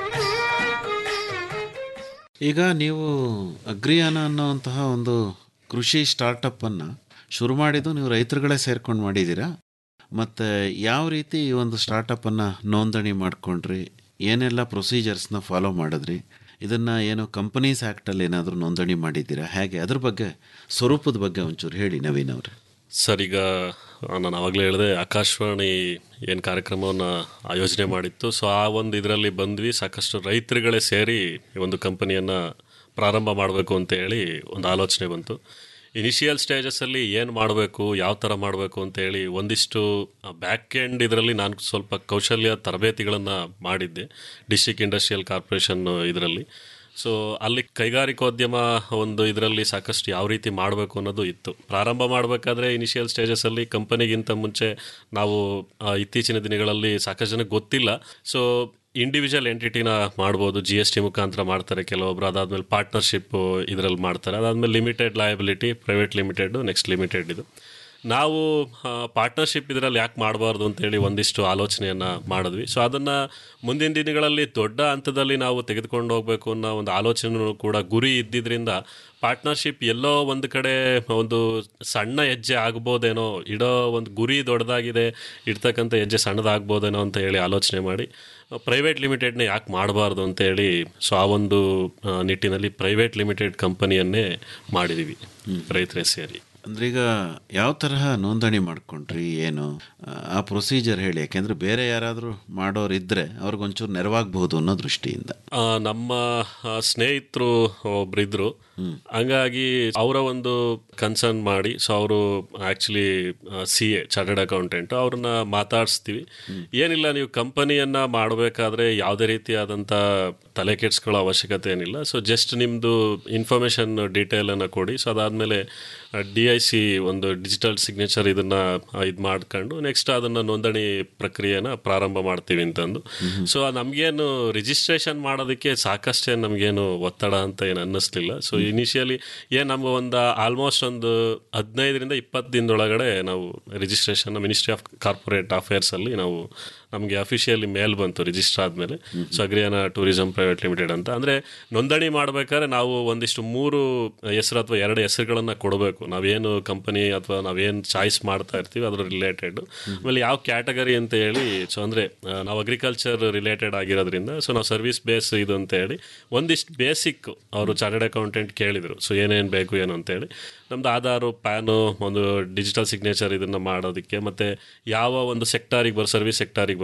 [SPEAKER 7] ಈಗ ನೀವು ಅಗ್ರಿಯಾನ ಅನ್ನೋವಂತಹ ಒಂದು ಕೃಷಿ ಸ್ಟಾರ್ಟಪ್ಪನ್ನು ಶುರು ಮಾಡಿದ್ದು ನೀವು ರೈತರುಗಳೇ ಸೇರ್ಕೊಂಡು ಮಾಡಿದ್ದೀರಾ ಮತ್ತು ಯಾವ ರೀತಿ ಈ ಒಂದು ಸ್ಟಾರ್ಟಪ್ಪನ್ನು ನೋಂದಣಿ ಮಾಡ್ಕೊಂಡ್ರಿ ಏನೆಲ್ಲ ಪ್ರೊಸೀಜರ್ಸ್ನ ಫಾಲೋ ಮಾಡಿದ್ರಿ ಇದನ್ನು ಏನು ಕಂಪನೀಸ್ ಆ್ಯಕ್ಟಲ್ಲಿ ಏನಾದರೂ ನೋಂದಣಿ ಮಾಡಿದ್ದೀರಾ ಹೇಗೆ ಅದ್ರ ಬಗ್ಗೆ ಸ್ವರೂಪದ ಬಗ್ಗೆ ಒಂಚೂರು ಹೇಳಿ ನವೀನ್ ಅವರೇ
[SPEAKER 9] ಸರ್ ಈಗ ನಾನು ಆವಾಗಲೇ ಹೇಳಿದೆ ಆಕಾಶವಾಣಿ ಏನು ಕಾರ್ಯಕ್ರಮವನ್ನು ಆಯೋಜನೆ ಮಾಡಿತ್ತು ಸೊ ಆ ಒಂದು ಇದರಲ್ಲಿ ಬಂದ್ವಿ ಸಾಕಷ್ಟು ರೈತರುಗಳೇ ಸೇರಿ ಈ ಒಂದು ಕಂಪನಿಯನ್ನು ಪ್ರಾರಂಭ ಮಾಡಬೇಕು ಅಂತ ಹೇಳಿ ಒಂದು ಆಲೋಚನೆ ಬಂತು ಇನಿಷಿಯಲ್ ಸ್ಟೇಜಸಲ್ಲಿ ಏನು ಮಾಡಬೇಕು ಯಾವ ಥರ ಮಾಡಬೇಕು ಅಂತ ಹೇಳಿ ಒಂದಿಷ್ಟು ಬ್ಯಾಕ್ ಎಂಡ್ ಇದರಲ್ಲಿ ನಾನು ಸ್ವಲ್ಪ ಕೌಶಲ್ಯ ತರಬೇತಿಗಳನ್ನು ಮಾಡಿದ್ದೆ ಡಿಸ್ಟಿಕ್ ಇಂಡಸ್ಟ್ರಿಯಲ್ ಕಾರ್ಪೊರೇಷನ್ ಇದರಲ್ಲಿ ಸೊ ಅಲ್ಲಿ ಕೈಗಾರಿಕೋದ್ಯಮ ಒಂದು ಇದರಲ್ಲಿ ಸಾಕಷ್ಟು ಯಾವ ರೀತಿ ಮಾಡಬೇಕು ಅನ್ನೋದು ಇತ್ತು ಪ್ರಾರಂಭ ಮಾಡಬೇಕಾದ್ರೆ ಇನಿಷಿಯಲ್ ಸ್ಟೇಜಸಲ್ಲಿ ಕಂಪನಿಗಿಂತ ಮುಂಚೆ ನಾವು ಆ, ಇತ್ತೀಚಿನ ದಿನಗಳಲ್ಲಿ ಸಾಕಷ್ಟು ಜನಕ್ಕೆ ಗೊತ್ತಿಲ್ಲ ಸೊ ಇಂಡಿವಿಜುವಲ್ ಎಂಟಿಟಿನ ಮಾಡ್ಬೋದು ಜಿ ಎಸ್ ಟಿ ಮುಖಾಂತರ ಮಾಡ್ತಾರೆ ಕೆಲವೊಬ್ರು ಅದಾದ್ಮೇಲೆ ಪಾರ್ಟ್ನರ್ಶಿಪ್ ಇದರಲ್ಲಿ ಮಾಡ್ತಾರೆ ಅದಾದ್ಮೇಲೆ limited liability private limited next limited ಇದು ನಾವು ಪಾರ್ಟ್ನರ್ಶಿಪ್ ಇದರಲ್ಲಿ ಯಾಕೆ ಮಾಡಬಾರ್ದು ಅಂತೇಳಿ ಒಂದಿಷ್ಟು ಆಲೋಚನೆಯನ್ನು ಮಾಡಿದ್ವಿ ಸೊ ಅದನ್ನು ಮುಂದಿನ ದಿನಗಳಲ್ಲಿ ದೊಡ್ಡ ಹಂತದಲ್ಲಿ ನಾವು ತೆಗೆದುಕೊಂಡು ಹೋಗಬೇಕು ಅನ್ನೋ ಒಂದು ಆಲೋಚನೆ ಕೂಡ ಗುರಿ ಇದ್ದಿದ್ರಿಂದ ಪಾರ್ಟ್ನರ್ಶಿಪ್ ಎಲ್ಲೋ ಒಂದು ಕಡೆ ಒಂದು ಸಣ್ಣ ಹೆಜ್ಜೆ ಆಗ್ಬೋದೇನೋ ಇಡೋ ಒಂದು ಗುರಿ ದೊಡ್ಡದಾಗಿದೆ ಇಡ್ತಕ್ಕಂಥ ಹೆಜ್ಜೆ ಸಣ್ಣದಾಗ್ಬೋದೇನೋ ಅಂತ ಹೇಳಿ ಆಲೋಚನೆ ಮಾಡಿ ಪ್ರೈವೇಟ್ ಲಿಮಿಟೆಡ್ನ ಯಾಕೆ ಮಾಡಬಾರ್ದು ಅಂತೇಳಿ ಸೊ ಆ ಒಂದು ಆ, ನಿಟ್ಟಿನಲ್ಲಿ ಪ್ರೈವೇಟ್ ಲಿಮಿಟೆಡ್ ಕಂಪನಿಯನ್ನೇ ಮಾಡಿದ್ದೀವಿ ರೈತರೇ ಸೇರಿ
[SPEAKER 7] ಅಂದ್ರೆ ಈಗ ಯಾವ ತರಹ ನೋಂದಣಿ ಮಾಡ್ಕೊಂಡ್ರಿ ಏನು ಆ, ಆ ಪ್ರೊಸೀಜರ್ ಹೇಳಿ ಯಾಕೆಂದ್ರೆ ಬೇರೆ ಯಾರಾದರೂ ಮಾಡೋರಿದ್ರೆ ಅವ್ರಿಗೊಂಚೂರು ನೆರವಾಗಬಹುದು ಅನ್ನೋ ದೃಷ್ಟಿಯಿಂದ
[SPEAKER 9] ಆ, ನಮ್ಮ ಆ, ಸ್ನೇಹಿತರು ಒಬ್ರಿದ್ರು ಹಂಗಾಗಿ ಅವರ ಒಂದು ಕನ್ಸರ್ನ್ ಮಾಡಿ ಸೊ ಅವರು actually C A chartered accountant ಅವ್ರನ್ನ ಮಾತಾಡಿಸ್ತೀವಿ ಏನಿಲ್ಲ ನೀವು ಕಂಪನಿಯನ್ನ ಮಾಡಬೇಕಾದ್ರೆ ಯಾವುದೇ ರೀತಿಯಾದಂಥ ತಲೆ ಕೆಡ್ಸ್ಕೊಳ್ಳೋ ಅವಶ್ಯಕತೆ ಏನಿಲ್ಲ ಸೊ ಜಸ್ಟ್ ನಿಮ್ಮದು ಇನ್ಫಾರ್ಮೇಷನ್ ಡೀಟೇಲ್ ಅನ್ನ ಕೊಡಿ ಸೊ ಅದಾದಮೇಲೆ ಡಿ ಐ ಸಿ ಒಂದು ಡಿಜಿಟಲ್ ಸಿಗ್ನೇಚರ್ ಇದನ್ನ ಇದು ಮಾಡ್ಕೊಂಡು ನೆಕ್ಸ್ಟ್ ಅದನ್ನ ನೋಂದಣಿ ಪ್ರಕ್ರಿಯೆನ ಪ್ರಾರಂಭ ಮಾಡ್ತೀವಿ ಅಂತಂದು ಸೊ ನಮಗೇನು ರಿಜಿಸ್ಟ್ರೇಷನ್ ಮಾಡೋದಕ್ಕೆ ಸಾಕಷ್ಟೇ ನಮಗೇನು ಒತ್ತಡ ಅಂತ ಏನು ಅನ್ನಿಸ್ಲಿಲ್ಲ ಸೊ ಇನಿಷಿಯಲಿ ಏನು ನಮ್ಗೆ ಒಂದು ಆಲ್ಮೋಸ್ಟ್ ಒಂದು ಹದಿನೈದರಿಂದ ಇಪ್ಪತ್ತು ದಿನದೊಳಗಡೆ ನಾವು ರಿಜಿಸ್ಟ್ರೇಷನ್ ಮಿನಿಸ್ಟ್ರಿ ಆಫ್ ಕಾರ್ಪೊರೇಟ್ ಅಫೇರ್ಸಲ್ಲಿ ನಾವು ನಮಗೆ ಅಫಿಷಿಯಲಿ ಮೇಲ್ ಬಂತು ರಿಜಿಸ್ಟರ್ ಆದಮೇಲೆ so Agriyana tourism private limited ಅಂತ ಅಂದರೆ ನೋಂದಣಿ ಮಾಡಬೇಕಾದ್ರೆ ನಾವು ಒಂದಿಷ್ಟು ಮೂರು ಹೆಸರು ಅಥವಾ ಎರಡು ಹೆಸರುಗಳನ್ನು ಕೊಡಬೇಕು ನಾವೇನು ಕಂಪನಿ ಅಥವಾ ನಾವೇನು ಚಾಯ್ಸ್ ಮಾಡ್ತಾ ಇರ್ತೀವಿ ಅದ್ರ ರಿಲೇಟೆಡ್ ಆಮೇಲೆ ಯಾವ ಕ್ಯಾಟಗರಿ ಅಂತ ಹೇಳಿ ಸೊ ಅಂದರೆ ನಾವು ಅಗ್ರಿಕಲ್ಚರ್ ರಿಲೇಟೆಡ್ ಆಗಿರೋದ್ರಿಂದ ಸೊ ನಾವು ಸರ್ವಿಸ್ ಬೇಸ್ ಇದು ಅಂತ ಹೇಳಿ ಒಂದಿಷ್ಟು ಬೇಸಿಕ್ ಅವರು ಚಾರ್ಟೆಡ್ ಅಕೌಂಟೆಂಟ್ ಕೇಳಿದರು ಸೊ ಏನೇನು ಬೇಕು ಏನು ಅಂತೇಳಿ ನಮ್ದು ಆಧಾರು ಪ್ಯಾನು ಒಂದು ಡಿಜಿಟಲ್ ಸಿಗ್ನೇಚರ್ ಇದನ್ನು ಮಾಡೋದಕ್ಕೆ ಮತ್ತು ಯಾವ ಒಂದು ಸೆಕ್ಟಾರಿಗೆ ಬರೋ ಸರ್ವಿಸ್ ಸೆಕ್ಟಾರಿಗೆ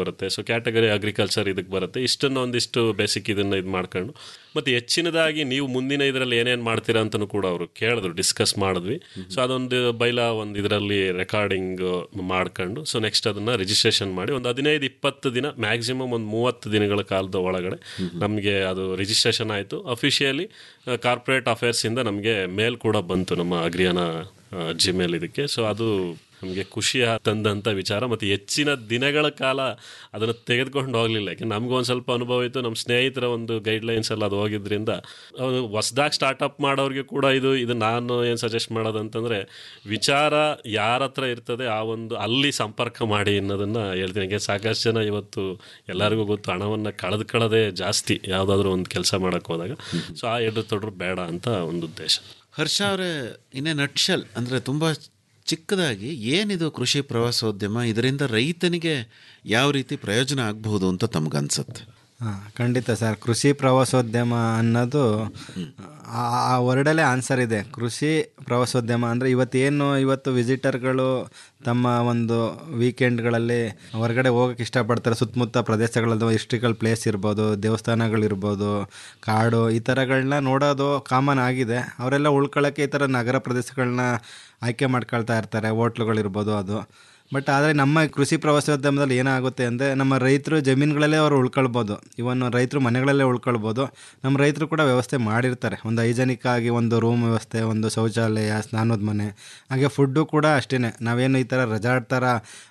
[SPEAKER 9] ಬರುತ್ತೆ ಸೊ ಕ್ಯಾಟಗರಿ ಅಗ್ರಿಕಲ್ಚರ್ ಇದಕ್ಕೆ ಬರುತ್ತೆ ಇಷ್ಟನ್ನು ಒಂದಿಷ್ಟು ಬೇಸಿಕ್ ಇದನ್ನು ಇದು ಮಾಡ್ಕೊಂಡು ಮತ್ತು ಹೆಚ್ಚಿನದಾಗಿ ನೀವು ಮುಂದಿನ ಇದರಲ್ಲಿ ಏನೇನು ಮಾಡ್ತೀರಾ ಅಂತಲೂ ಕೂಡ ಅವರು ಕೇಳಿದ್ರು ಡಿಸ್ಕಸ್ ಮಾಡಿದ್ವಿ ಸೊ ಅದೊಂದು ಬೈಲ ಒಂದು ಇದರಲ್ಲಿ ರೆಕಾರ್ಡಿಂಗ್ ಮಾಡ್ಕೊಂಡು ಸೊ ನೆಕ್ಸ್ಟ್ ಅದನ್ನು ರಿಜಿಸ್ಟ್ರೇಷನ್ ಮಾಡಿ ಒಂದು ಹದಿನೈದು ಇಪ್ಪತ್ತು ದಿನ ಮ್ಯಾಕ್ಸಿಮಮ್ ಒಂದು ಮೂವತ್ತು ದಿನಗಳ ಕಾಲದ ಒಳಗಡೆ ನಮಗೆ ಅದು ರಿಜಿಸ್ಟ್ರೇಷನ್ ಆಯಿತು ಅಫಿಷಿಯಲಿ ಕಾರ್ಪೊರೇಟ್ ಅಫೇರ್ಸಿಂದ ನಮಗೆ ಮೇಲ್ ಕೂಡ ಬಂತು ನಮ್ಮ ಅಗ್ರಿಯಾನ ಜಿಮೇಲ್ ಇದಕ್ಕೆ ಸೊ ಅದು ನಮಗೆ ಖುಷಿ ತಂದಂಥ ವಿಚಾರ ಮತ್ತು ಹೆಚ್ಚಿನ ದಿನಗಳ ಕಾಲ ಅದನ್ನು ತೆಗೆದುಕೊಂಡು ಹೋಗಲಿಲ್ಲ ಯಾಕೆ ನಮಗೂ ಒಂದು ಸ್ವಲ್ಪ ಅನುಭವ ಇತ್ತು ನಮ್ಮ ಸ್ನೇಹಿತರ ಒಂದು ಗೈಡ್ಲೈನ್ಸ್ ಎಲ್ಲ ಅದು ಹೋಗಿದ್ರಿಂದ ಹೊಸ್ದಾಗಿ ಸ್ಟಾರ್ಟಪ್ ಮಾಡೋರಿಗೆ ಕೂಡ ಇದು ಇದು ನಾನು ಏನು ಸಜೆಸ್ಟ್ ಮಾಡೋದಂತಂದರೆ ವಿಚಾರ ಯಾರ ಹತ್ರ ಇರ್ತದೆ ಆ ಒಂದು ಅಲ್ಲಿ ಸಂಪರ್ಕ ಮಾಡಿ ಅನ್ನೋದನ್ನು ಹೇಳ್ತೀನಿ ಯಾಕೆ ಸಾಕಷ್ಟು ಜನ ಇವತ್ತು ಎಲ್ಲರಿಗೂ ಗೊತ್ತು ಹಣವನ್ನು ಕಳೆದುಕೊಳ್ಳೋದೇ ಜಾಸ್ತಿ ಯಾವುದಾದ್ರೂ ಒಂದು ಕೆಲಸ ಮಾಡೋಕ್ಕೆ ಹೋದಾಗ ಸೊ ಆ ಎಡ್ರು ತೊಡ್ರು ಬೇಡ ಅಂತ ಒಂದು ಉದ್ದೇಶ
[SPEAKER 7] ಹರ್ಷ ಅವರೇ ಇನ್ನೇ ನಟ್ಶಲ್ ಅಂದರೆ ತುಂಬ ಚಿಕ್ಕದಾಗಿ ಏನಿದು ಕೃಷಿ ಪ್ರವಾಸೋದ್ಯಮ ಇದರಿಂದ ರೈತನಿಗೆ ಯಾವ ರೀತಿ ಪ್ರಯೋಜನ ಆಗಬಹುದು ಅಂತ ತಮಗನ್ಸುತ್ತೆ
[SPEAKER 8] ಹಾಂ ಖಂಡಿತ ಸರ್ ಕೃಷಿ ಪ್ರವಾಸೋದ್ಯಮ ಅನ್ನೋದು ಆ ಆ ವರ್ಡಲ್ಲೇ ಆನ್ಸರ್ ಇದೆ ಕೃಷಿ ಪ್ರವಾಸೋದ್ಯಮ ಅಂದರೆ ಇವತ್ತೇನು ಇವತ್ತು ವಿಸಿಟರ್ಗಳು ತಮ್ಮ ಒಂದು ವೀಕೆಂಡ್ಗಳಲ್ಲಿ ಹೊರಗಡೆ ಹೋಗೋಕ್ಕೆ ಇಷ್ಟಪಡ್ತಾರೆ ಸುತ್ತಮುತ್ತ ಪ್ರದೇಶಗಳದ್ದು ಹಿಸ್ಟ್ರಿಕಲ್ ಪ್ಲೇಸ್ ಇರ್ಬೋದು ದೇವಸ್ಥಾನಗಳಿರ್ಬೋದು ಕಾಡು ಈ ಥರಗಳನ್ನ ನೋಡೋದು ಕಾಮನ್ ಆಗಿದೆ ಅವರೆಲ್ಲ ಉಳ್ಕೊಳ್ಳೋಕ್ಕೆ ಈ ಥರ ನಗರ ಪ್ರದೇಶಗಳನ್ನ ಆಯ್ಕೆ ಮಾಡ್ಕೊಳ್ತಾ ಇರ್ತಾರೆ ಹೋಟ್ಲುಗಳಿರ್ಬೋದು ಅದು ಬಟ್ ಆದರೆ ನಮ್ಮ ಕೃಷಿ ಪ್ರವಾಸೋದ್ಯಮದಲ್ಲಿ ಏನಾಗುತ್ತೆ ಅಂದರೆ ನಮ್ಮ ರೈತರು ಜಮೀನುಗಳಲ್ಲೇ ಅವರು ಉಳ್ಕೊಳ್ಬೋದು ಇವನ್ ರೈತರು ಮನೆಗಳಲ್ಲೇ ಉಳ್ಕೊಳ್ಬೋದು ನಮ್ಮ ರೈತರು ಕೂಡ ವ್ಯವಸ್ಥೆ ಮಾಡಿರ್ತಾರೆ ಒಂದು ಹೈಜನಿಕ್ ಆಗಿ ಒಂದು ರೂಮ್ ವ್ಯವಸ್ಥೆ ಒಂದು ಶೌಚಾಲಯ ಸ್ನಾನದ ಮನೆ ಹಾಗೆ ಫುಡ್ಡು ಕೂಡ ಅಷ್ಟೇ ನಾವೇನು ಈ ಥರ ರೆಸಾರ್ಟ್ ಥರ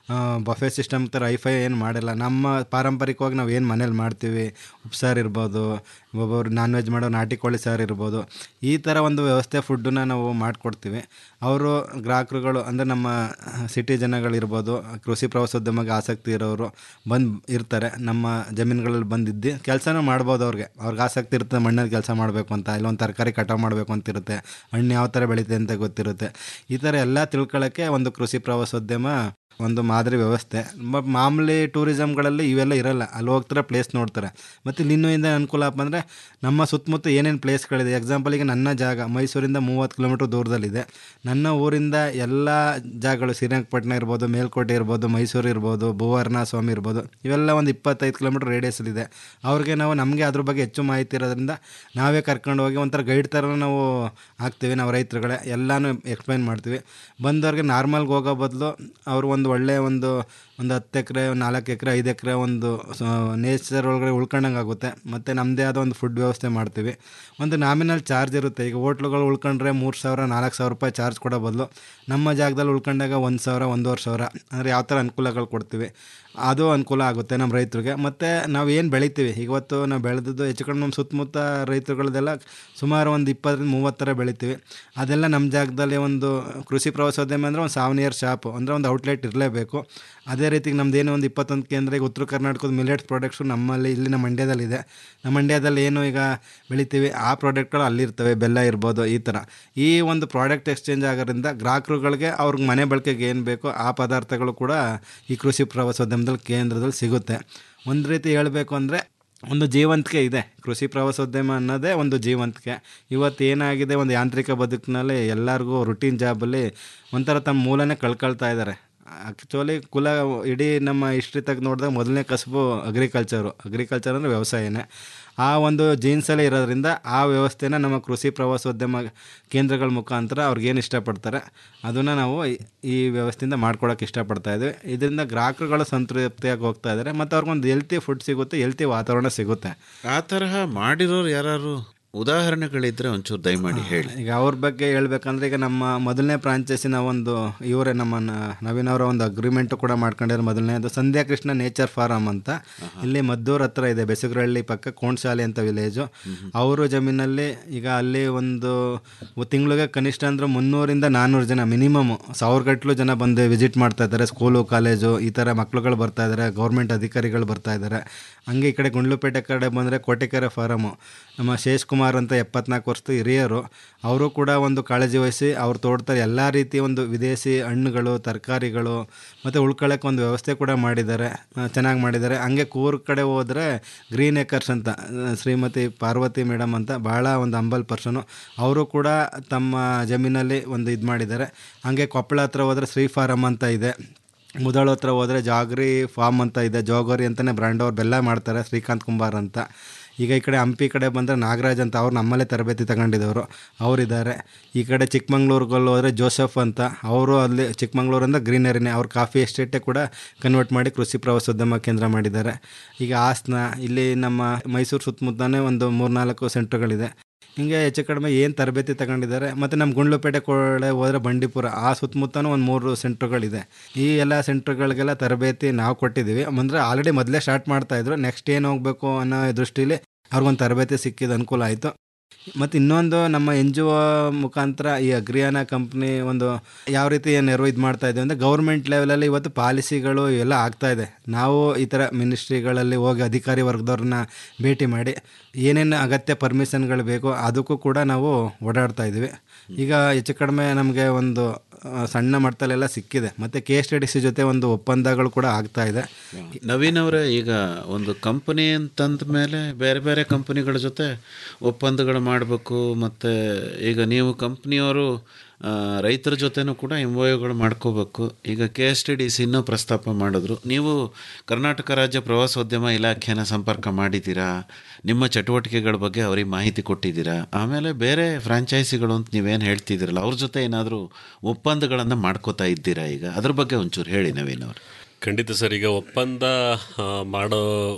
[SPEAKER 8] ಬಫೆ ಸಿಸ್ಟಮ್ ಥರ ಐಫೈ ಏನು ಮಾಡಿಲ್ಲ ನಮ್ಮ ಪಾರಂಪರಿಕವಾಗಿ ನಾವು ಏನು ಮನೇಲಿ ಮಾಡ್ತೀವಿ ಉಪ್ಸಾರು ಇರ್ಬೋದು ಒಬ್ಬೊಬ್ರು ನಾನ್ ವೆಜ್ ಮಾಡೋ ನಾಟಿ ಕೋಳಿ ಸಾರು ಇರ್ಬೋದು ಈ ಥರ ಒಂದು ವ್ಯವಸ್ಥೆ ಫುಡ್ಡನ್ನ ನಾವು ಮಾಡಿಕೊಡ್ತೀವಿ ಅವರು ಗ್ರಾಹಕರುಗಳು ಅಂದರೆ ನಮ್ಮ ಸಿಟಿ ಜನಗಳಿರ್ಬೋದು ಕೃಷಿ ಪ್ರವಾಸೋದ್ಯಮಕ್ಕೆ ಆಸಕ್ತಿ ಇರೋರು ಬಂದು ಇರ್ತಾರೆ ನಮ್ಮ ಜಮೀನುಗಳಲ್ಲಿ ಬಂದಿದ್ದು ಕೆಲಸನೂ ಮಾಡ್ಬೋದು ಅವ್ರಿಗೆ ಅವ್ರಿಗೆ ಆಸಕ್ತಿ ಇರುತ್ತೆ ಮಣ್ಣಲ್ಲಿ ಕೆಲಸ ಮಾಡಬೇಕು ಅಂತ ಇಲ್ಲೊಂದು ತರಕಾರಿ ಕಟಾವು ಮಾಡಬೇಕು ಅಂತ ಇರುತ್ತೆ ಹಣ್ಣು ಯಾವ ಥರ ಬೆಳೀತೆ ಅಂತ ಗೊತ್ತಿರುತ್ತೆ ಈ ಥರ ಎಲ್ಲ ತಿಳ್ಕೊಳ್ಳೋಕ್ಕೆ ಒಂದು ಕೃಷಿ ಪ್ರವಾಸೋದ್ಯಮ ಒಂದು ಮಾದರಿ ವ್ಯವಸ್ಥೆ ಮ- ಮಾಮೂಲಿ ಟೂರಿಸಮ್ಗಳಲ್ಲಿ ಇವೆಲ್ಲ ಇರಲ್ಲ ಅಲ್ಲಿ ಹೋಗ್ತಾರೆ ಪ್ಲೇಸ್ ನೋಡ್ತಾರೆ ಮತ್ತು ಇಲ್ಲಿ ಇನ್ನೂ ಇಂದ ಅನುಕೂಲ ಅಪ್ಪ ಅಂದರೆ ನಮ್ಮ ಸುತ್ತಮುತ್ತ ಏನೇನು ಪ್ಲೇಸ್ಗಳಿದೆ ಎಕ್ಸಾಂಪಲ್ ಈಗ ನನ್ನ ಜಾಗ ಮೈಸೂರಿಂದ ಮೂವತ್ತು ಕಿಲೋಮೀಟ್ರ್ ದೂರದಲ್ಲಿದೆ ನನ್ನ ಊರಿಂದ ಎಲ್ಲ ಜಾಗಗಳು ಶ್ರೀರಂಗಪಟ್ಟಣ ಇರ್ಬೋದು ಮೇಲ್ಕೋಟೆ ಇರ್ಬೋದು ಮೈಸೂರು ಇರ್ಬೋದು ಭುವರ್ಣ ಸ್ವಾಮಿ ಇರ್ಬೋದು ಇವೆಲ್ಲ ಒಂದು ಇಪ್ಪತ್ತೈದು ಕಿಲೋಮೀಟ್ರ್ ರೇಡಿಯಸ್ಸಲ್ಲಿದೆ ಅವ್ರಿಗೆ ನಾವು ನಮಗೆ ಅದ್ರ ಬಗ್ಗೆ ಹೆಚ್ಚು ಮಾಹಿತಿ ಇರೋದ್ರಿಂದ ನಾವೇ ಕರ್ಕೊಂಡು ಹೋಗಿ ಒಂಥರ ಗೈಡ್ ಥರ ನಾವು ಹಾಕ್ತೀವಿ ನಾವು ರೈತರುಗಳೇ ಎಲ್ಲನೂ ಎಕ್ಸ್ಪ್ಲೈನ್ ಮಾಡ್ತೀವಿ ಬಂದವ್ರಿಗೆ ನಾರ್ಮಲ್ಗೆ ಹೋಗೋ ಬದಲು ಅವರು ಒಂದು ಒಳ್ಳೆಯ ಒಂದು ಒಂದು ಹತ್ತು ಎಕರೆ ನಾಲ್ಕು ಎಕರೆ ಐದು ಎಕರೆ ಒಂದು ನೇಚರ್ ಒಳಗಡೆ ಉಳ್ಕೊಂಡಂಗೆ ಆಗುತ್ತೆ ಮತ್ತು ನಮ್ಮದೇ ಆದ ಒಂದು ಫುಡ್ ವ್ಯವಸ್ಥೆ ಮಾಡ್ತೀವಿ ಒಂದು ನಾಮಿನಲ್ ಚಾರ್ಜ್ ಇರುತ್ತೆ ಈಗ ಹೋಟ್ಲುಗಳು ಉಳ್ಕೊಂಡ್ರೆ ಮೂರು ಸಾವಿರ ನಾಲ್ಕು ಸಾವಿರ ರೂಪಾಯಿ ಚಾರ್ಜ್ ಕೊಡೋ ಬದಲು ನಮ್ಮ ಜಾಗದಲ್ಲಿ ಉಳ್ಕೊಂಡಾಗ ಒಂದು ಸಾವಿರ ಒಂದೂವರೆ ಸಾವಿರ ಅಂದರೆ ಯಾವ ಥರ ಅನುಕೂಲಗಳು ಕೊಡ್ತೀವಿ ಅದು ಅನುಕೂಲ ಆಗುತ್ತೆ ನಮ್ಮ ರೈತರಿಗೆ ಮತ್ತು ನಾವು ಏನು ಬೆಳಿತೀವಿ ಇವತ್ತು ನಾವು ಬೆಳೆದದ್ದು ಹೆಚ್ಚು ಕಡಿಮೆ ನಮ್ಮ ಸುತ್ತಮುತ್ತ ರೈತರುಗಳದೆಲ್ಲ ಸುಮಾರು ಒಂದು ಇಪ್ಪತ್ತರಿಂದ ಮೂವತ್ತು ಥರ ಬೆಳಿತೀವಿ ಅದೆಲ್ಲ ನಮ್ಮ ಜಾಗದಲ್ಲಿ ಒಂದು ಕೃಷಿ ಪ್ರವಾಸೋದ್ಯಮ ಅಂದರೆ ಒಂದು ಸಾವನಿಯರ್ ಶಾಪು ಅಂದರೆ ಒಂದು ಔಟ್ಲೆಟ್ ಇರಲೇಬೇಕು ಅದೇ ರೀತಿ ನಮ್ದು ಏನೋ ಒಂದು ಇಪ್ಪತ್ತೊಂದು ಕೇಂದ್ರ ಈಗ ಉತ್ತರ ಕರ್ನಾಟಕದ ಮಿಲೆಟ್ಸ್ ಪ್ರಾಡಕ್ಟ್ಸು ನಮ್ಮಲ್ಲಿ ಇಲ್ಲಿ ನಮ್ಮ ಮಂಡ್ಯದಲ್ಲಿದೆ ನಮ್ಮ ಮಂಡ್ಯದಲ್ಲಿ ಏನು ಈಗ ಬೆಳಿತೀವಿ ಆ ಪ್ರಾಡಕ್ಟ್ಗಳು ಅಲ್ಲಿರ್ತವೆ ಬೆಲ್ಲ ಇರ್ಬೋದು ಈ ಥರ ಈ ಒಂದು ಪ್ರಾಡಕ್ಟ್ ಎಕ್ಸ್ಚೇಂಜ್ ಆಗೋದ್ರಿಂದ ಗ್ರಾಹಕರುಗಳಿಗೆ ಅವ್ರಿಗೆ ಮನೆ ಬಳಕೆಗೆ ಏನು ಬೇಕೋ ಆ ಪದಾರ್ಥಗಳು ಕೂಡ ಈ ಕೃಷಿ ಪ್ರವಾಸೋದ್ಯಮದಲ್ಲಿ ಕೇಂದ್ರದಲ್ಲಿ ಸಿಗುತ್ತೆ ಒಂದು ರೀತಿ ಹೇಳಬೇಕು ಅಂದರೆ ಒಂದು ಜೀವಂತಿಕೆ ಇದೆ ಕೃಷಿ ಪ್ರವಾಸೋದ್ಯಮ ಅನ್ನೋದೇ ಒಂದು ಜೀವಂತಿಕೆ ಇವತ್ತು ಏನಾಗಿದೆ ಒಂದು ಯಾಂತ್ರಿಕ ಬದುಕಿನಲ್ಲಿ ಎಲ್ಲರಿಗೂ ರುಟೀನ್ ಜಾಬಲ್ಲಿ ಒಂಥರ ತಮ್ಮ ಮೂಲನೇ ಕಳ್ಕೊಳ್ತಾ ಇದ್ದಾರೆ ಆ್ಯಕ್ಚುಲಿ ಕುಲ ಇಡೀ ನಮ್ಮ ಹಿಸ್ಟ್ರಿ ತೆಗೆದು ನೋಡಿದಾಗ ಮೊದಲನೇ ಕಸಬು ಅಗ್ರಿಕಲ್ಚರು ಅಗ್ರಿಕಲ್ಚರ್ ಅಂದರೆ ವ್ಯವಸಾಯನೇ ಆ ಒಂದು ಜೀನ್ಸಲ್ಲೇ ಇರೋದ್ರಿಂದ ಆ ವ್ಯವಸ್ಥೆನ ನಮ್ಮ ಕೃಷಿ ಪ್ರವಾಸೋದ್ಯಮ ಕೇಂದ್ರಗಳ ಮುಖಾಂತರ ಅವ್ರಿಗೇನು ಇಷ್ಟಪಡ್ತಾರೆ ಅದನ್ನು ನಾವು ಈ- ಈ ವ್ಯವಸ್ಥೆಯಿಂದ ಮಾಡ್ಕೊಳಕ್ಕೆ ಇಷ್ಟಪಡ್ತಾ ಇದ್ವಿ ಇದರಿಂದ ಗ್ರಾಹಕರುಗಳು ಸಂತೃಪ್ತಿಯಾಗಿ ಹೋಗ್ತಾ ಇದ್ದಾರೆ ಮತ್ತು ಅವ್ರಿಗೊಂದು ಹೆಲ್ತಿ ಫುಡ್ ಸಿಗುತ್ತೆ ಹೆಲ್ತಿ ವಾತಾವರಣ ಸಿಗುತ್ತೆ
[SPEAKER 7] ಆ ತರಹ ಮಾಡಿರೋರು ಯಾರು ಉದಾಹರಣೆಗಳಿದ್ರೆ ಒಂಚೂರು ದಯಮಾಡಿ ಹೇಳಿ
[SPEAKER 8] ಈಗ ಅವ್ರ ಬಗ್ಗೆ ಹೇಳ್ಬೇಕಂದ್ರೆ ಈಗ ನಮ್ಮ ಮೊದಲನೇ ಫ್ರಾಂಚೈಸಿನ ಒಂದು ಇವರೇ ನಮ್ಮ ನ- ನವೀನ್ ಅವರ ಒಂದು ಅಗ್ರಿಮೆಂಟು ಕೂಡ ಮಾಡ್ಕೊಂಡಿರೋ ಮೊದಲನೇದು ಸಂಧ್ಯಾ ಕೃಷ್ಣ ನೇಚರ್ ಫಾರಮ್ ಅಂತ ಇಲ್ಲಿ ಮದ್ದೂರ್ ಹತ್ರ ಇದೆ ಬೆಸಗರಹಳ್ಳಿ ಪಕ್ಕ ಕೋಣಶಾಲೆ ಅಂತ ವಿಲೇಜು ಅವರು ಜಮೀನಲ್ಲಿ ಈಗ ಅಲ್ಲಿ ಒಂದು ತಿಂಗಳಿಗೆ ಕನಿಷ್ಠ ಅಂದ್ರೆ ಮುನ್ನೂರಿಂದ ನಾನ್ನೂರು ಜನ ಮಿನಿಮಮ್ ಸಾವಿರಗಟ್ಟಲು ಜನ ಬಂದು ವಿಸಿಟ್ ಮಾಡ್ತಾ ಇದ್ದಾರೆ ಸ್ಕೂಲು ಕಾಲೇಜು ಈ ಥರ ಮಕ್ಳುಗಳು ಬರ್ತಾ ಇದ್ದಾರೆ ಗೌರ್ಮೆಂಟ್ ಅಧಿಕಾರಿಗಳು ಬರ್ತಾ ಇದ್ದಾರೆ ಹಂಗೆ ಈ ಕಡೆ ಗುಂಡ್ಲುಪೇಟೆ ಕಡೆ ಬಂದರೆ ಕೋಟೆಕೆರೆ ಫಾರಮು ನಮ್ಮ ಶೇಷ್ ಕುಮಾರ್ ಅಂತ ಎಪ್ಪತ್ನಾಲ್ಕು ವರ್ಷದ ಹಿರಿಯರು ಅವರು ಕೂಡ ಒಂದು ಕಾಳಜಿ ವಹಿಸಿ ಅವ್ರ ತೋಟದಲ್ಲಿ ಎಲ್ಲ ರೀತಿಯ ಒಂದು ವಿದೇಶಿ ಹಣ್ಣುಗಳು ತರಕಾರಿಗಳು ಮತ್ತು ಉಳ್ಕೊಳ್ಳೋಕೆ ಒಂದು ವ್ಯವಸ್ಥೆ ಕೂಡ ಮಾಡಿದ್ದಾರೆ ಚೆನ್ನಾಗಿ ಮಾಡಿದ್ದಾರೆ ಹಂಗೆ ಕೂರ್ಗ್ ಕಡೆ ಹೋದರೆ ಗ್ರೀನ್ ಏಕರ್ಸ್ ಅಂತ ಆ, ಶ್ರೀಮತಿ ಪಾರ್ವತಿ ಮೇಡಮ್ ಅಂತ ಭಾಳ ಒಂದು ಅಂಬಲ್ ಪರ್ಸನು ಅವರು ಕೂಡ ತಮ್ಮ ಜಮೀನಲ್ಲಿ ಒಂದು ಇದು ಮಾಡಿದ್ದಾರೆ ಹಂಗೆ ಕೊಪ್ಪಳ ಹತ್ರ ಹೋದರೆ ಶ್ರೀ ಫಾರಮ್ ಅಂತ ಇದೆ ಮುದಳ ಹತ್ರ ಹೋದರೆ ಜಾಗ್ರಿ ಫಾರ್ಮ್ ಅಂತ ಇದೆ ಜೋಗೋರಿ ಅಂತಲೇ ಬ್ರ್ಯಾಂಡ್ ಅವ್ರು ಬೆಲ್ಲ ಮಾಡ್ತಾರೆ ಶ್ರೀಕಾಂತ್ ಕುಂಬಾರ್ ಅಂತ ಈಗ ಈ ಕಡೆ ಹಂಪಿ ಕಡೆ ಬಂದರೆ ನಾಗರಾಜ್ ಅಂತ ಅವ್ರು ನಮ್ಮಲ್ಲೇ ತರಬೇತಿ ತಗೊಂಡಿದ್ದವರು ಅವರಿದ್ದಾರೆ ಈ ಕಡೆ ಚಿಕ್ಕಮಂಗ್ಳೂರ್ಗಲ್ಲಿ ಹೋದರೆ ಜೋಸೆಫ್ ಅಂತ ಅವರು ಅಲ್ಲಿ ಚಿಕ್ಕಮಂಗ್ಳೂರಿಂದ ಗ್ರೀನರಿನೇ ಅವ್ರ ಕಾಫಿ ಎಸ್ಟೇಟೇ ಕೂಡ ಕನ್ವರ್ಟ್ ಮಾಡಿ ಕೃಷಿ ಪ್ರವಾಸೋದ್ಯಮ ಕೇಂದ್ರ ಮಾಡಿದ್ದಾರೆ ಈಗ ಹಾಸನ ಇಲ್ಲಿ ನಮ್ಮ ಮೈಸೂರು ಸುತ್ತಮುತ್ತನೇ ಒಂದು ಮೂರ್ನಾಲ್ಕು ಸೆಂಟ್ರ್ಗಳಿದೆ ಹಿಂಗೆ ಹೆಚ್ಚು ಕಡಿಮೆ ಏನು ತರಬೇತಿ ತಗೊಂಡಿದ್ದಾರೆ ಮತ್ತು ನಮ್ಮ ಗುಂಡ್ಲುಪೇಟೆ ಕೊಳೆ ಹೋದರೆ ಬಂಡೀಪುರ ಆ ಸುತ್ತಮುತ್ತನೂ ಒಂದು ಮೂರು ಸೆಂಟ್ರ್ಗಳಿದೆ ಈ ಎಲ್ಲ ಸೆಂಟ್ರ್ಗಳಿಗೆಲ್ಲ ತರಬೇತಿ ನಾವು ಕೊಟ್ಟಿದ್ದೀವಿ ಅಂದರೆ ಆಲ್ರೆಡಿ ಮೊದಲೇ ಸ್ಟಾರ್ಟ್ ಮಾಡ್ತಾಯಿದ್ರು ನೆಕ್ಸ್ಟ್ ಏನು ಹೋಗಬೇಕು ಅನ್ನೋ ದೃಷ್ಟಿಲಿ ಅವ್ರಿಗೊಂದು ತರಬೇತಿ ಸಿಕ್ಕಿದ ಅನುಕೂಲ ಆಯಿತು ಮತ್ತು ಇನ್ನೊಂದು ನಮ್ಮ ಎನ್ ಜಿ ಒ ಮುಖಾಂತರ ಈ ಅಗ್ರಿಯಾನ ಕಂಪ್ನಿ ಒಂದು ಯಾವ ರೀತಿ ನೆರವು ಇದು ಮಾಡ್ತಾ ಇದೆ ಅಂದರೆ ಗೌರ್ಮೆಂಟ್ ಲೆವೆಲಲ್ಲಿ ಇವತ್ತು ಪಾಲಿಸಿಗಳು ಇವೆಲ್ಲ ಆಗ್ತಾ ಇದೆ ನಾವು ಈ ಥರ ಮಿನಿಸ್ಟ್ರಿಗಳಲ್ಲಿ ಹೋಗಿ ಅಧಿಕಾರಿ ವರ್ಗದವ್ರನ್ನ ಭೇಟಿ ಮಾಡಿ ಏನೇನು ಅಗತ್ಯ ಪರ್ಮಿಷನ್ಗಳು ಬೇಕೋ ಅದಕ್ಕೂ ಕೂಡ ನಾವು ಓಡಾಡ್ತಾ ಇದ್ದೀವಿ ಈಗ ಹೆಚ್ಚು ಕಡಿಮೆ ನಮಗೆ ಒಂದು ಆ, ಸಣ್ಣ ಮಟ್ಟದಲ್ಲೆಲ್ಲ ಸಿಕ್ಕಿದೆ ಮತ್ತು K S T D C ಜೊತೆ ಒಂದು ಒಪ್ಪಂದಗಳು ಕೂಡ ಆಗ್ತಾ ಇದೆ
[SPEAKER 7] ನವೀನ್ ಅವರೇ ಈಗ ಒಂದು ಕಂಪನಿ ಅಂತಂದ ಮೇಲೆ ಬೇರೆ ಬೇರೆ ಕಂಪನಿಗಳ ಜೊತೆ ಒಪ್ಪಂದಗಳು ಮಾಡಬೇಕು ಮತ್ತು ಈಗ ನೀವು ಕಂಪ್ನಿಯವರು ರೈತರ ಜೊತೆನೂ ಕೂಡ ಎಮ್ ಗಳು ಮಾಡ್ಕೋಬೇಕು ಈಗ K S T D C ಇನ್ನೂ ಪ್ರಸ್ತಾಪ ಮಾಡಿದ್ರು ನೀವು ಕರ್ನಾಟಕ ರಾಜ್ಯ ಪ್ರವಾಸೋದ್ಯಮ ಇಲಾಖೆನ ಸಂಪರ್ಕ ಮಾಡಿದ್ದೀರಾ ನಿಮ್ಮ ಚಟುವಟಿಕೆಗಳ ಬಗ್ಗೆ ಅವ್ರಿಗೆ ಮಾಹಿತಿ ಕೊಟ್ಟಿದ್ದೀರಾ ಆಮೇಲೆ ಬೇರೆ ಫ್ರಾಂಚೈಸಿಗಳು ಅಂತ ನೀವೇನು ಹೇಳ್ತಿದ್ದೀರಲ್ಲ ಅವ್ರ ಜೊತೆ ಏನಾದರೂ ಒಪ್ಪಂದಗಳನ್ನು ಮಾಡ್ಕೋತಾ ಇದ್ದೀರಾ ಈಗ ಅದ್ರ ಬಗ್ಗೆ ಒಂಚೂರು ಹೇಳಿ ನವೀನ್ ಅವರು
[SPEAKER 9] ಖಂಡಿತ ಸರ್ ಈಗ ಒಪ್ಪಂದ ಆ, ಮಾಡೋ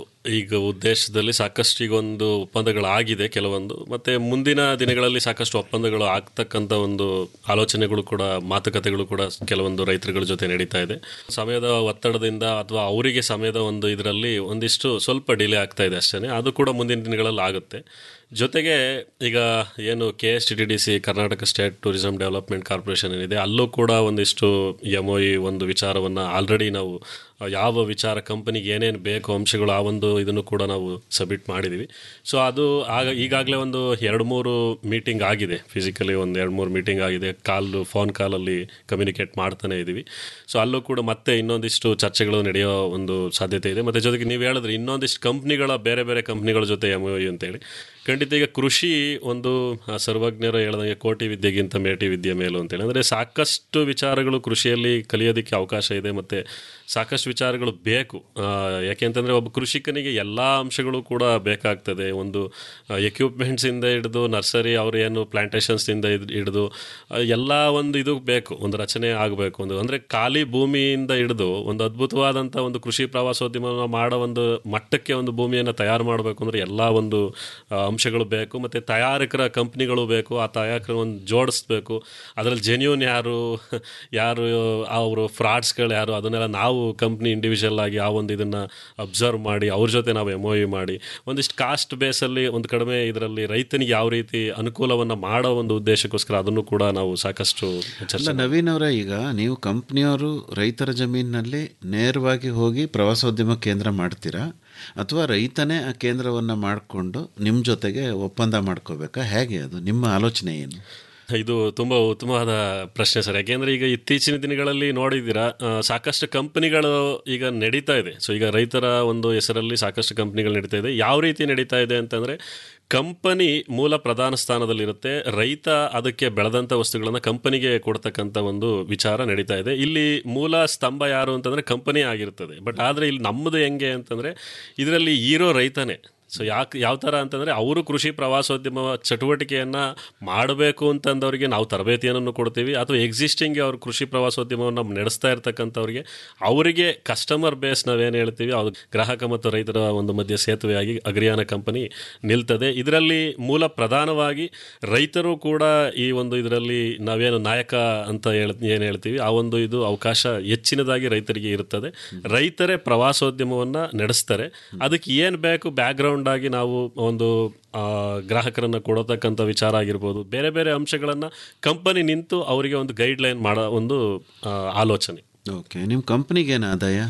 [SPEAKER 9] ಈಗ ಉದ್ದೇಶದಲ್ಲಿ ಸಾಕಷ್ಟು ಈಗ ಒಂದು ಒಪ್ಪಂದಗಳಾಗಿದೆ ಕೆಲವೊಂದು ಮತ್ತೆ ಮುಂದಿನ ದಿನಗಳಲ್ಲಿ ಸಾಕಷ್ಟು ಒಪ್ಪಂದಗಳು ಆಗ್ತಕ್ಕಂಥ ಒಂದು ಆಲೋಚನೆಗಳು ಕೂಡ ಮಾತುಕತೆಗಳು ಕೂಡ ಕೆಲವೊಂದು ರೈತರುಗಳ ಜೊತೆ ನಡೀತಾ ಇದೆ ಸಮಯದ ಒತ್ತಡದಿಂದ ಅಥವಾ ಅವರಿಗೆ ಸಮಯದ ಒಂದು ಇದರಲ್ಲಿ ಒಂದಿಷ್ಟು ಸ್ವಲ್ಪ ಡಿಲೇ ಆಗ್ತಾ ಇದೆ ಅಷ್ಟೇ ಅದು ಕೂಡ ಮುಂದಿನ ದಿನಗಳಲ್ಲಿ ಆಗುತ್ತೆ ಜೊತೆಗೆ ಈಗ ಏನು K S T D D C Karnataka state tourism development corporation ಏನಿದೆ ಅಲ್ಲೂ ಕೂಡ ಒಂದಿಷ್ಟು ಎಮ್ ಒ ಇ ಒಂದು ವಿಚಾರವನ್ನು ಆಲ್ರೆಡಿ ನಾವು ಆ, ಯಾವ ವಿಚಾರ ಕಂಪನಿಗೆ ಏನೇನು ಬೇಕು ಅಂಶಗಳು ಆ ಒಂದು ಇದನ್ನು ಕೂಡ ನಾವು ಸಬ್ಮಿಟ್ ಮಾಡಿದ್ದೀವಿ ಸೊ ಅದು ಆಗ ಈಗಾಗಲೇ ಒಂದು ಎರಡು ಮೂರು ಮೀಟಿಂಗ್ ಆಗಿದೆ ಫಿಸಿಕಲಿ ಒಂದು ಎರಡು ಮೂರು ಮೀಟಿಂಗ್ ಆಗಿದೆ ಕಾಲು ಫೋನ್ ಕಾಲಲ್ಲಿ ಕಮ್ಯುನಿಕೇಟ್ ಮಾಡ್ತಾನೆ ಇದ್ದೀವಿ ಸೊ ಅಲ್ಲೂ ಕೂಡ ಮತ್ತೆ ಇನ್ನೊಂದಿಷ್ಟು ಚರ್ಚೆಗಳು ನಡೆಯೋ ಒಂದು ಸಾಧ್ಯತೆ ಇದೆ ಮತ್ತು ಜೊತೆಗೆ ನೀವು ಹೇಳಿದ್ರೆ ಇನ್ನೊಂದಿಷ್ಟು ಕಂಪ್ನಿಗಳ ಬೇರೆ ಬೇರೆ ಕಂಪ್ನಿಗಳ ಜೊತೆ ಎಮ್ ಒ ಅಂತೇಳಿ ಖಂಡಿತ ಈಗ ಕೃಷಿ ಒಂದು ಆ, ಸರ್ವಜ್ಞರು ಹೇಳ್ದಂಗೆ ಕೋಟಿ ವಿದ್ಯೆಗಿಂತ ಮೇಟಿ ವಿದ್ಯೆ ಮೇಲು ಅಂತೇಳಿ ಅಂದರೆ ಸಾಕಷ್ಟು ವಿಚಾರಗಳು ಕೃಷಿಯಲ್ಲಿ ಕಲಿಯೋದಕ್ಕೆ ಅವಕಾಶ ಇದೆ ಮತ್ತು ಸಾಕಷ್ಟು ವಿಚಾರಗಳು ಬೇಕು ಆ, ಯಾಕೆಂತಂದರೆ ಒಬ್ಬ ಕೃಷಿಕನಿಗೆ ಎಲ್ಲ ಅಂಶಗಳು ಕೂಡ ಬೇಕಾಗ್ತದೆ ಒಂದು ಎಕ್ವಿಪ್ಮೆಂಟ್ಸಿಂದ ಹಿಡಿದು ನರ್ಸರಿ ಅವ್ರು ಏನು ಪ್ಲಾಂಟೇಶನ್ಸಿಂದ ಹಿಡಿದು ಎಲ್ಲ ಒಂದು ಇದು ಬೇಕು ಒಂದು ರಚನೆ ಆಗಬೇಕು ಒಂದು ಅಂದರೆ ಖಾಲಿ ಭೂಮಿಯಿಂದ ಹಿಡಿದು ಒಂದು ಅದ್ಭುತವಾದಂಥ ಒಂದು ಕೃಷಿ ಪ್ರವಾಸೋದ್ಯಮ ಮಾಡೋ ಒಂದು ಮಟ್ಟಕ್ಕೆ ಒಂದು ಭೂಮಿಯನ್ನು ತಯಾರು ಮಾಡಬೇಕು ಅಂದರೆ ಎಲ್ಲ ಒಂದು ಆ, ಅಂಶಗಳು ಬೇಕು ಮತ್ತು ತಯಾರಕರ ಕಂಪ್ನಿಗಳು ಬೇಕು ಆ ತಯಾರಕರ ಒಂದು ಜೋಡಿಸ್ಬೇಕು ಅದರಲ್ಲಿ ಜೆನ್ಯೂನ್ ಯಾರು ಯಾರು ಅವರು ಫ್ರಾಡ್ಸ್ಗಳು ಯಾರು ಅದನ್ನೆಲ್ಲ ನಾವು ಕಂಪ್ನಿ ಇಂಡಿವಿಜುವಲ್ ಆಗಿ ಆ ಒಂದು ಇದನ್ನು ಅಬ್ಸರ್ವ್ ಮಾಡಿ ಅವ್ರ ಜೊತೆ ನಾವು ಎಮ್ ಮಾಡಿ ಒಂದಿಷ್ಟು ಕಾಸ್ಟ್ ಬೇಸಲ್ಲಿ ಒಂದು ಕಡಿಮೆ ಇದರಲ್ಲಿ ರೈತನಿಗೆ ಯಾವ ರೀತಿ ಅನುಕೂಲವನ್ನು ಮಾಡೋ ಒಂದು ಉದ್ದೇಶಕ್ಕೋಸ್ಕರ ಅದನ್ನು ಕೂಡ ನಾವು ಸಾಕಷ್ಟು
[SPEAKER 7] ಅಲ್ಲ
[SPEAKER 9] ಚರ್ಚೆ
[SPEAKER 7] ನವೀನ್ ಅವರೇ ಈಗ ನೀವು ಕಂಪ್ನಿಯವರು ರೈತರ ಜಮೀನಿನಲ್ಲಿ ನೇರವಾಗಿ ಹೋಗಿ ಪ್ರವಾಸೋದ್ಯಮ ಕೇಂದ್ರ ಮಾಡ್ತೀರಾ ಅಥವಾ ರೈತನೇ ಆ ಕೇಂದ್ರವನ್ನು ಮಾಡಿಕೊಂಡು ನಿಮ್ಮ ಜೊತೆಗೆ ಒಪ್ಪಂದ ಮಾಡ್ಕೋಬೇಕಾ ಹೇಗೆ ಅದು ನಿಮ್ಮ ಆಲೋಚನೆ ಏನು
[SPEAKER 9] ಇದು ತುಂಬ ಉತ್ತಮವಾದ ಪ್ರಶ್ನೆ ಸರ್ ಯಾಕೆಂದ್ರೆ ಈಗ ಇತ್ತೀಚಿನ ದಿನಗಳಲ್ಲಿ ನೋಡಿದ್ದೀರಾ ಆ, ಸಾಕಷ್ಟು ಕಂಪನಿಗಳು ಈಗ ನಡೀತಾ ಇದೆ ಸೊ ಈಗ ರೈತರ ಒಂದು ಹೆಸರಲ್ಲಿ ಸಾಕಷ್ಟು ಕಂಪನಿಗಳು ನಡೀತಾ ಇದೆ ಯಾವ ರೀತಿ ನಡೀತಾ ಇದೆ ಅಂತಂದ್ರೆ ಕಂಪನಿ ಮೂಲ ಪ್ರಧಾನ ಸ್ಥಾನದಲ್ಲಿರುತ್ತೆ ರೈತ ಅದಕ್ಕೆ ಬೆಳೆದಂಥ ವಸ್ತುಗಳನ್ನು ಕಂಪನಿಗೆ ಕೊಡ್ತಕ್ಕಂಥ ಒಂದು ವಿಚಾರ ನಡೀತಾ ಇದೆ ಇಲ್ಲಿ ಮೂಲ ಸ್ತಂಭ ಯಾರು ಅಂತಂದ್ರೆ ಕಂಪನಿ ಆಗಿರ್ತದೆ ಬಟ್ ಆದರೆ ಇಲ್ಲಿ ನಮ್ಮದು ಹೆಂಗೆ ಅಂತಂದ್ರೆ ಇದರಲ್ಲಿ ಹೀರೋ ರೈತನೇ ಸೊ ಯಾಕೆ ಯಾವ ಥರ ಅಂತಂದರೆ ಅವರು ಕೃಷಿ ಪ್ರವಾಸೋದ್ಯಮ ಚಟುವಟಿಕೆಯನ್ನು ಮಾಡಬೇಕು ಅಂತಂದವರಿಗೆ ನಾವು ತರಬೇತಿಯನ್ನು ಕೊಡ್ತೀವಿ ಅಥವಾ ಎಕ್ಸಿಸ್ಟಿಂಗ್ ಅವ್ರು ಕೃಷಿ ಪ್ರವಾಸೋದ್ಯಮವನ್ನು ನಡೆಸ್ತಾ ಇರ್ತಕ್ಕಂಥವ್ರಿಗೆ ಅವರಿಗೆ ಕಸ್ಟಮರ್ ಬೇಸ್ ನಾವೇನು ಹೇಳ್ತೀವಿ ಅದು ಗ್ರಾಹಕ ಮತ್ತು ರೈತರ ಒಂದು ಮಧ್ಯೆ ಸೇತುವೆಯಾಗಿ ಅಗ್ರಿಯಾನ ಕಂಪನಿ ನಿಲ್ತದೆ ಇದರಲ್ಲಿ ಮೂಲ ಪ್ರಧಾನವಾಗಿ ರೈತರು ಕೂಡ ಈ ಒಂದು ಇದರಲ್ಲಿ ನಾವೇನು ನಾಯಕ ಅಂತ ಹೇಳ್ ಏನು ಹೇಳ್ತೀವಿ ಆ ಒಂದು ಇದು ಅವಕಾಶ ಹೆಚ್ಚಿನದಾಗಿ ರೈತರಿಗೆ ಇರುತ್ತದೆ ರೈತರೇ ಪ್ರವಾಸೋದ್ಯಮವನ್ನು ನಡೆಸ್ತಾರೆ ಅದಕ್ಕೆ ಏನು ಬೇಕು ಬ್ಯಾಕ್ಗ್ರೌಂಡ್ ಆಗಿ ನಾವು ಒಂದು ಆ, ಗ್ರಾಹಕರನ್ನು ಕೊಡತಕ್ಕಂಥ ವಿಚಾರ ಆಗಿರ್ಬೋದು ಬೇರೆ ಬೇರೆ ಅಂಶಗಳನ್ನು ಕಂಪನಿ ನಿಂತು ಅವರಿಗೆ ಒಂದು ಗೈಡ್ಲೈನ್ ಮಾಡೋ ಒಂದು ಆ, ಆಲೋಚನೆ
[SPEAKER 7] ಓಕೆ ನಿಮ್ಮ ಕಂಪ್ನಿಗೆ ಏನು ಆದಾಯ